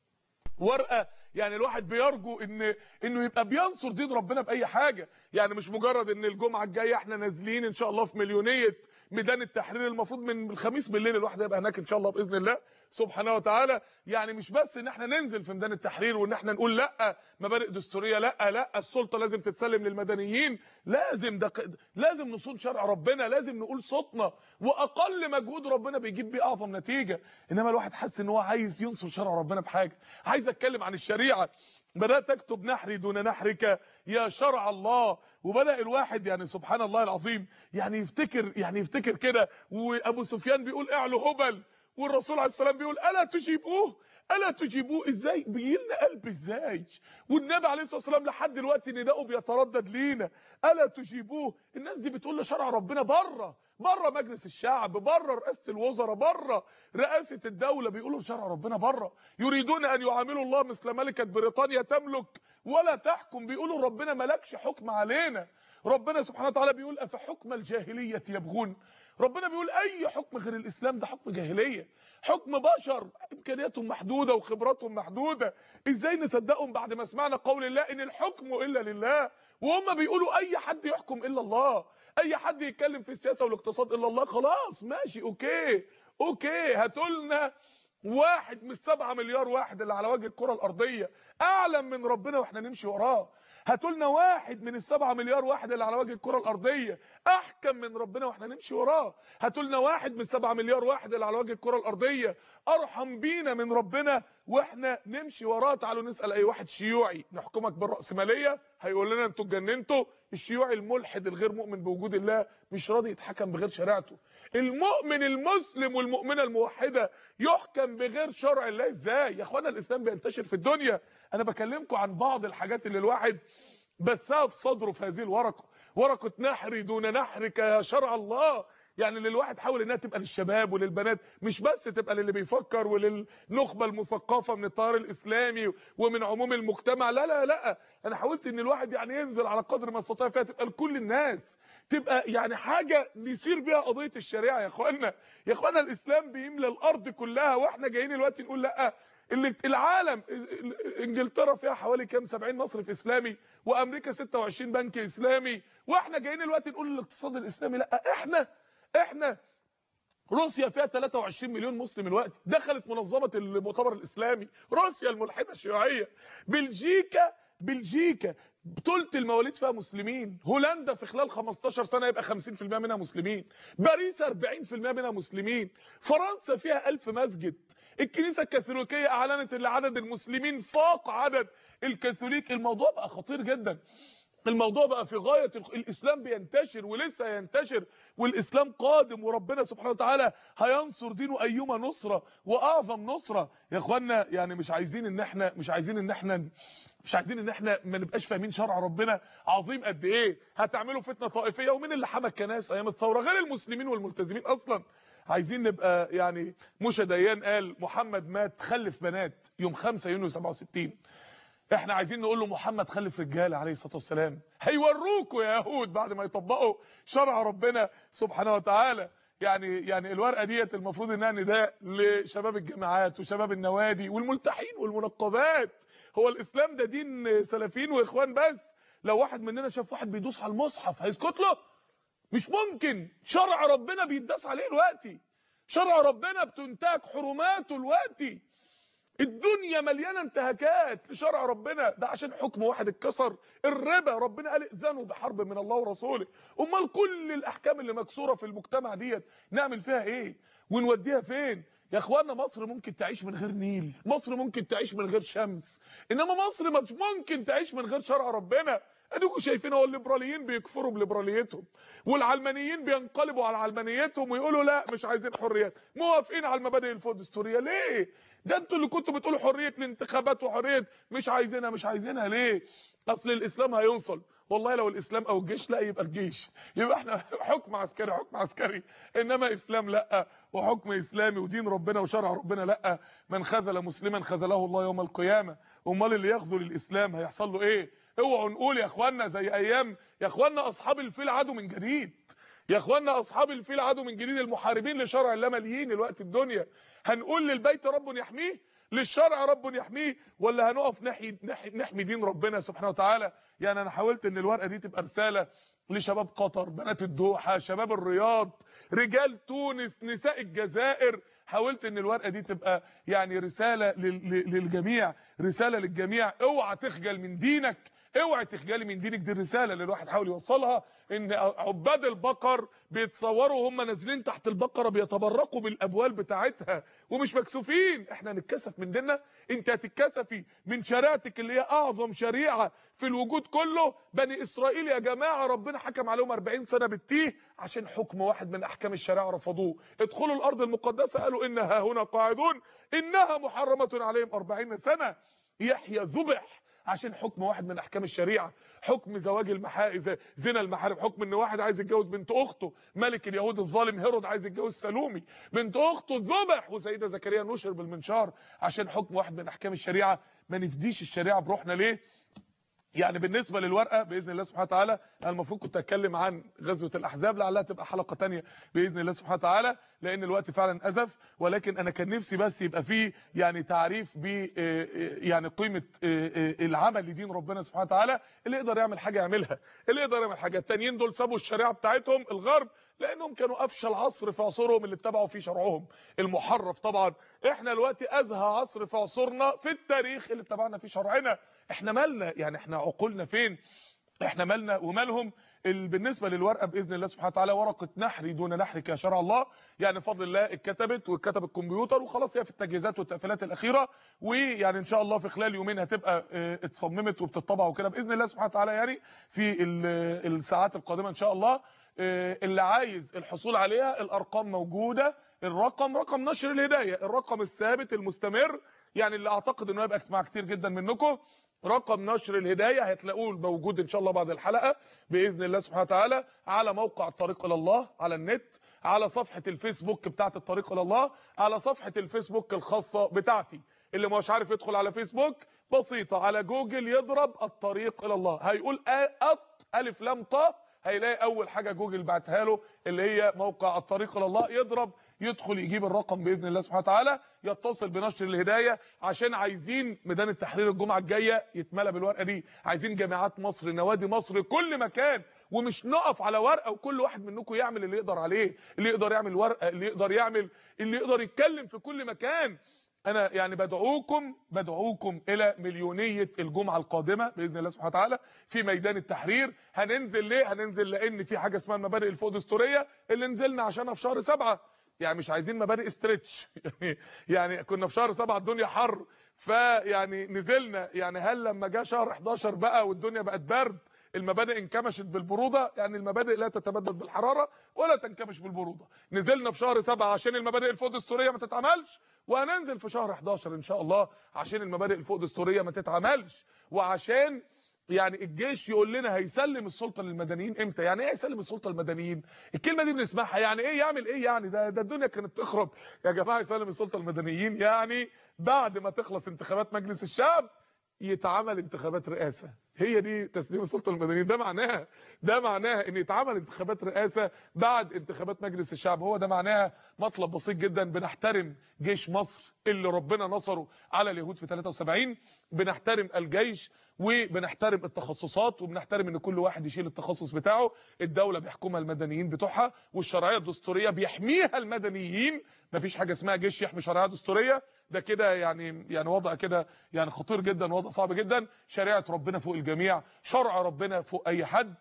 ورقه يعني الواحد بيرجو ان انه يبقى بينصر دين ربنا باي حاجه يعني مش مجرد ان الجمعه الجايه احنا نازلين ان شاء الله في مليونيه ميدان التحرير المفروض من الخميس بالليل الواحد يبقى هناك ان شاء الله باذن الله سبحانه وتعالى يعني مش بس ان احنا ننزل في ميدان التحرير وان احنا نقول لا مبادئ دستوريه لا لا السلطه لازم تتسلم للمدنيين لازم ده لازم نصون شرع ربنا لازم نقول صوتنا واقل مجهود ربنا بيجيب بيه اعظم نتيجه انما الواحد حس ان هو عايز ينصر شرع ربنا بحاجه عايز اتكلم عن الشريعه بدات اكتب نحري دون نحرك يا شرع الله وبدا الواحد يعني سبحان الله العظيم يعني يفتكر يعني يفتكر كده وابو سفيان بيقول اعلوا هبل والرسول عليه السلام بيقول الا تجيبوه الا تجيبوه ازاي بيلنا قلب ازاي والنبي عليه الصلاه والسلام لحد دلوقتي نداؤه بيتردد لينا الا تجيبوه الناس دي بتقول لشرع ربنا بره بره مجلس الشعب بره رئاسه الوزراء بره رئاسه الدوله بيقولوا لشرع ربنا بره يريدون ان يعاملوا الله مثل ملكه بريطانيا تملك ولا تحكم بيقولوا ربنا ملكش حكم علينا ربنا سبحانه وتعالى بيقول افحكم الجاهليه يبغون ربنا بيقول اي حكم غير الاسلام ده حكم جاهليه حكم بشر امكانياتهم محدوده وخبراتهم محدوده ازاي نصدقهم بعد ما سمعنا قول الله ان الحكم الا لله وهم بيقولوا اي حد يحكم الا الله اي حد يتكلم في السياسه والاقتصاد الا الله خلاص ماشي اوكي اوكي هاتوا لنا واحد من السبعة مليار واحد اللي على وجه الكرة الأرضية أعلم من ربنا وإحنا نمشي وراه هاتوا لنا واحد من السبعة مليار واحد اللي على وجه الكرة الأرضية أحكم من ربنا وإحنا نمشي وراه هاتوا لنا واحد من السبعة مليار واحد اللي على وجه الكرة الأرضية أرحم بينا من ربنا وإحنا نمشي وراه تعالوا نسأل أي واحد شيوعي نحكمك بالرأسمالية هيقول لنا أنتوا اتجننتوا الشيوعي الملحد الغير مؤمن بوجود الله مش راضي يتحكم بغير شريعته المؤمن المسلم والمؤمنة الموحدة يحكم بغير شرع الله ازاي يا اخوانا الاسلام بينتشر في الدنيا انا بكلمكم عن بعض الحاجات اللي الواحد بثها في صدره في هذه الورقه ورقه نحري دون نحرك يا شرع الله يعني اللي الواحد حاول انها تبقى للشباب وللبنات مش بس تبقى للي بيفكر وللنخبه المثقفه من التيار الاسلامي ومن عموم المجتمع لا لا لا انا حاولت ان الواحد يعني ينزل على قدر ما استطاع فيها تبقى لكل الناس تبقى يعني حاجه نسير بيها قضيه الشريعه يا اخوانا يا اخوانا الاسلام بيملى الارض كلها واحنا جايين دلوقتي نقول لا اللي العالم انجلترا فيها حوالي كام 70 مصرف اسلامي وامريكا 26 بنك اسلامي واحنا جايين دلوقتي نقول الاقتصاد الاسلامي لا احنا احنا روسيا فيها 23 مليون مسلم الوقت دخلت منظمه المؤتمر الاسلامي روسيا الملحده الشيوعيه بلجيكا بلجيكا ثلث المواليد فيها مسلمين هولندا في خلال 15 سنه يبقى 50% منها مسلمين باريس 40% منها مسلمين فرنسا فيها 1000 مسجد الكنيسه الكاثوليكيه اعلنت ان عدد المسلمين فاق عدد الكاثوليك الموضوع بقى خطير جدا الموضوع بقى في غايه الاسلام بينتشر ولسه ينتشر والاسلام قادم وربنا سبحانه وتعالى هينصر دينه ايما نصره واعظم نصره يا اخوانا يعني مش عايزين ان احنا مش عايزين ان احنا مش عايزين ان احنا ما نبقاش فاهمين شرع ربنا عظيم قد ايه هتعملوا فتنه طائفيه ومين اللي حمى الكنائس ايام الثوره غير المسلمين والملتزمين اصلا عايزين نبقى يعني موشى ديان قال محمد مات خلف بنات يوم 5 يونيو 67 احنا عايزين نقول له محمد خلف رجاله عليه الصلاه والسلام هيوروكوا يا يهود بعد ما يطبقوا شرع ربنا سبحانه وتعالى يعني يعني الورقه ديت المفروض انها نداء لشباب الجامعات وشباب النوادي والملتحين والمنقبات هو الاسلام ده دين سلفيين واخوان بس لو واحد مننا شاف واحد بيدوس على المصحف هيسكت له مش ممكن شرع ربنا بيتداس عليه دلوقتي شرع ربنا بتنتهك حرماته دلوقتي الدنيا مليانه انتهاكات لشرع ربنا ده عشان حكم واحد اتكسر الربا ربنا قال ائذنوا بحرب من الله ورسوله امال كل الاحكام اللي مكسوره في المجتمع ديت نعمل فيها ايه ونوديها فين يا اخوانا مصر ممكن تعيش من غير نيل مصر ممكن تعيش من غير شمس انما مصر مش ممكن تعيش من غير شرع ربنا اديكم شايفين هو الليبراليين بيكفروا بليبراليتهم والعلمانيين بينقلبوا على علمانيتهم ويقولوا لا مش عايزين حريات موافقين على المبادئ الفودستوريه ليه ده انتوا اللي كنتوا بتقولوا حريه الانتخابات وحريه مش عايزينها مش عايزينها ليه اصل الاسلام هيوصل والله لو الاسلام او الجيش لا يبقى الجيش يبقى احنا حكم عسكري حكم عسكري انما اسلام لا وحكم اسلامي ودين ربنا وشرع ربنا لا من خذل مسلما خذله الله يوم القيامه امال اللي يخذل الاسلام هيحصل له ايه اوعوا نقول يا اخوانا زي ايام يا اخوانا اصحاب الفيل عادوا من جديد يا اخوانا اصحاب الفيل عادوا من جديد المحاربين لشرع الله ماليين الوقت الدنيا هنقول للبيت رب يحميه للشرع رب يحميه ولا هنقف نحي نحمي دين ربنا سبحانه وتعالى يعني انا حاولت ان الورقه دي تبقى رساله لشباب قطر بنات الدوحه شباب الرياض رجال تونس نساء الجزائر حاولت ان الورقه دي تبقى يعني رساله للجميع رساله للجميع اوعى تخجل من دينك اوعى تخجلي من دينك دي الرساله اللي الواحد حاول يوصلها ان عباد البقر بيتصوروا وهم نازلين تحت البقره بيتبرقوا بالابوال بتاعتها ومش مكسوفين احنا هنتكسف من ديننا انت هتتكسفي من شريعتك اللي هي اعظم شريعه في الوجود كله بني اسرائيل يا جماعه ربنا حكم عليهم 40 سنه بالتيه عشان حكم واحد من احكام الشريعه رفضوه ادخلوا الارض المقدسه قالوا انها هنا قاعدون انها محرمه عليهم 40 سنه يحيى ذبح عشان حكم واحد من احكام الشريعه حكم زواج المحارم زنا المحارم حكم ان واحد عايز يتجوز بنت اخته ملك اليهود الظالم هيرود عايز يتجوز سلومي بنت اخته ذبح وسيده زكريا نشر بالمنشار عشان حكم واحد من احكام الشريعه ما نفديش الشريعه بروحنا ليه يعني بالنسبه للورقه باذن الله سبحانه وتعالى انا المفروض كنت اتكلم عن غزوه الاحزاب لعلها تبقى حلقه تانية باذن الله سبحانه وتعالى لان الوقت فعلا ازف ولكن انا كان نفسي بس يبقى فيه يعني تعريف ب يعني قيمه العمل لدين ربنا سبحانه وتعالى اللي يقدر يعمل حاجه يعملها اللي يقدر يعمل حاجه التانيين دول سابوا الشريعه بتاعتهم الغرب لانهم كانوا افشل عصر في عصورهم اللي اتبعوا فيه شرعهم المحرف طبعا احنا دلوقتي ازهى عصر في عصورنا في التاريخ اللي اتبعنا فيه شرعنا احنا مالنا يعني احنا عقولنا فين احنا مالنا ومالهم بالنسبه للورقه باذن الله سبحانه وتعالى ورقه نحري دون نحرك يا شرع الله يعني بفضل الله اتكتبت واتكتب الكمبيوتر وخلاص هي في التجهيزات والتقفيلات الاخيره ويعني ان شاء الله في خلال يومين هتبقى اه اتصممت وبتطبع وكده باذن الله سبحانه وتعالى يعني في الساعات القادمه ان شاء الله اه اللي عايز الحصول عليها الارقام موجوده الرقم رقم نشر الهدايه الرقم الثابت المستمر يعني اللي اعتقد انه هيبقى مع كتير جدا منكم رقم نشر الهدايه هتلاقوه موجود ان شاء الله بعد الحلقه باذن الله سبحانه وتعالى على موقع الطريق الى الله على النت على صفحه الفيسبوك بتاعه الطريق الى الله على صفحه الفيسبوك الخاصه بتاعتي اللي مش عارف يدخل على فيسبوك بسيطه على جوجل يضرب الطريق الى الله هيقول أط الف لام ط هيلاقي اول حاجه جوجل بعتها له اللي هي موقع الطريق الى الله يضرب يدخل يجيب الرقم باذن الله سبحانه وتعالى يتصل بنشر الهدايه عشان عايزين ميدان التحرير الجمعه الجايه يتملى بالورقه دي عايزين جامعات مصر نوادي مصر كل مكان ومش نقف على ورقه وكل واحد منكم يعمل اللي يقدر عليه اللي يقدر يعمل ورقه اللي يقدر يعمل اللي يقدر يتكلم في كل مكان انا يعني بدعوكم بدعوكم الى مليونيه الجمعه القادمه باذن الله سبحانه وتعالى في ميدان التحرير هننزل ليه هننزل لان في حاجه اسمها المبادئ الفوق دستوريه اللي نزلنا عشانها في شهر سبعة يعني مش عايزين مبادئ ستريتش يعني يعني كنا في شهر سبعة الدنيا حر فيعني نزلنا يعني هل لما جه شهر 11 بقى والدنيا بقت برد المبادئ انكمشت بالبروده يعني المبادئ لا تتبدد بالحراره ولا تنكمش بالبروده نزلنا في شهر سبعة عشان المبادئ الفوق دستوريه ما تتعملش وهننزل في شهر 11 ان شاء الله عشان المبادئ الفوق دستوريه ما تتعملش وعشان يعني الجيش يقول لنا هيسلم السلطه للمدنيين امتى يعني ايه يسلم السلطه للمدنيين الكلمه دي بنسمعها يعني ايه يعمل ايه يعني ده ده الدنيا كانت تخرب يا جماعه يسلم السلطه للمدنيين يعني بعد ما تخلص انتخابات مجلس الشعب يتعمل انتخابات رئاسه هي دي تسليم السلطه للمدنيين ده معناها ده معناها ان يتعمل انتخابات رئاسه بعد انتخابات مجلس الشعب هو ده معناها مطلب بسيط جدا بنحترم جيش مصر اللي ربنا نصره على اليهود في 73 بنحترم الجيش وبنحترم التخصصات وبنحترم ان كل واحد يشيل التخصص بتاعه الدوله بيحكمها المدنيين بتوعها والشرعيه الدستوريه بيحميها المدنيين مفيش حاجه اسمها جيش يحمي شرعيه دستوريه ده كده يعني يعني وضع كده يعني خطير جدا وضع صعب جدا شريعه ربنا فوق الجميع شرع ربنا فوق اي حد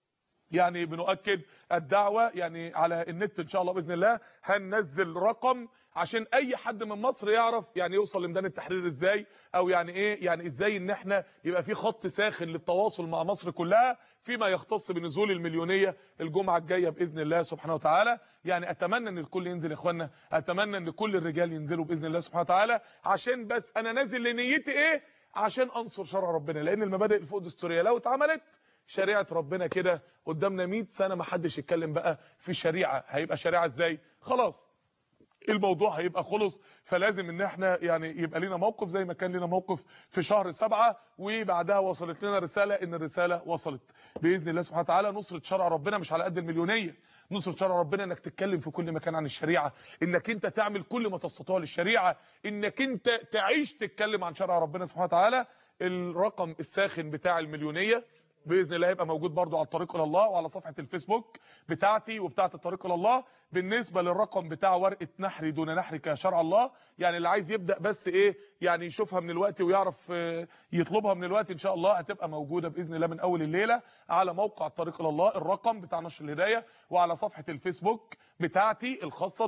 يعني بنؤكد الدعوة يعني على النت ان شاء الله باذن الله هننزل رقم عشان اي حد من مصر يعرف يعني يوصل لميدان التحرير ازاي او يعني ايه يعني ازاي ان احنا يبقى في خط ساخن للتواصل مع مصر كلها فيما يختص بنزول المليونيه الجمعه الجايه باذن الله سبحانه وتعالى يعني اتمنى ان الكل ينزل يا اخوانا اتمنى ان كل الرجال ينزلوا باذن الله سبحانه وتعالى عشان بس انا نازل لنيتي ايه عشان انصر شرع ربنا لان المبادئ الفوق دستوريه لو اتعملت شريعه ربنا كده قدامنا 100 سنه ما حدش يتكلم بقى في شريعه هيبقى شريعه ازاي خلاص الموضوع هيبقى خلص فلازم ان احنا يعني يبقى لنا موقف زي ما كان لنا موقف في شهر سبعة وبعدها وصلت لنا رساله ان الرساله وصلت باذن الله سبحانه وتعالى نصره شرع ربنا مش على قد المليونيه نصره شرع ربنا انك تتكلم في كل مكان عن الشريعه انك انت تعمل كل ما تستطيع للشريعه انك انت تعيش تتكلم عن شرع ربنا سبحانه وتعالى الرقم الساخن بتاع المليونيه باذن الله هيبقى موجود برضو على الطريق الى الله وعلى صفحه الفيسبوك بتاعتي وبتاعه الطريق الى الله بالنسبه للرقم بتاع ورقه نحري دون نحرك شرع الله يعني اللي عايز يبدا بس ايه يعني يشوفها من الوقت ويعرف يطلبها من الوقت ان شاء الله هتبقى موجوده باذن الله من اول الليله على موقع الطريق الى الله الرقم بتاع نشر الهدايه وعلى صفحه الفيسبوك بتاعتي الخاصه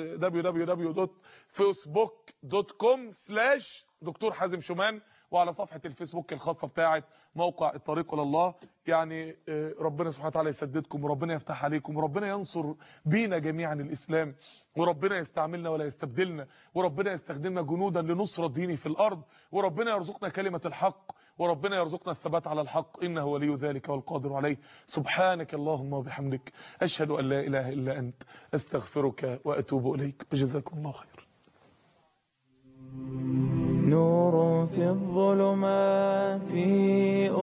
www.facebook.com دكتور حازم شومان وعلى صفحة الفيسبوك الخاصة بتاعت موقع الطريق إلى الله يعني ربنا سبحانه وتعالى يسددكم وربنا يفتح عليكم وربنا ينصر بينا جميعا الإسلام وربنا يستعملنا ولا يستبدلنا وربنا يستخدمنا جنودا لنصرة ديني في الأرض وربنا يرزقنا كلمة الحق وربنا يرزقنا الثبات على الحق إنه ولي ذلك والقادر عليه سبحانك اللهم وبحمدك أشهد أن لا إله إلا أنت أستغفرك وأتوب إليك وجزاكم الله خير نور في الظلمات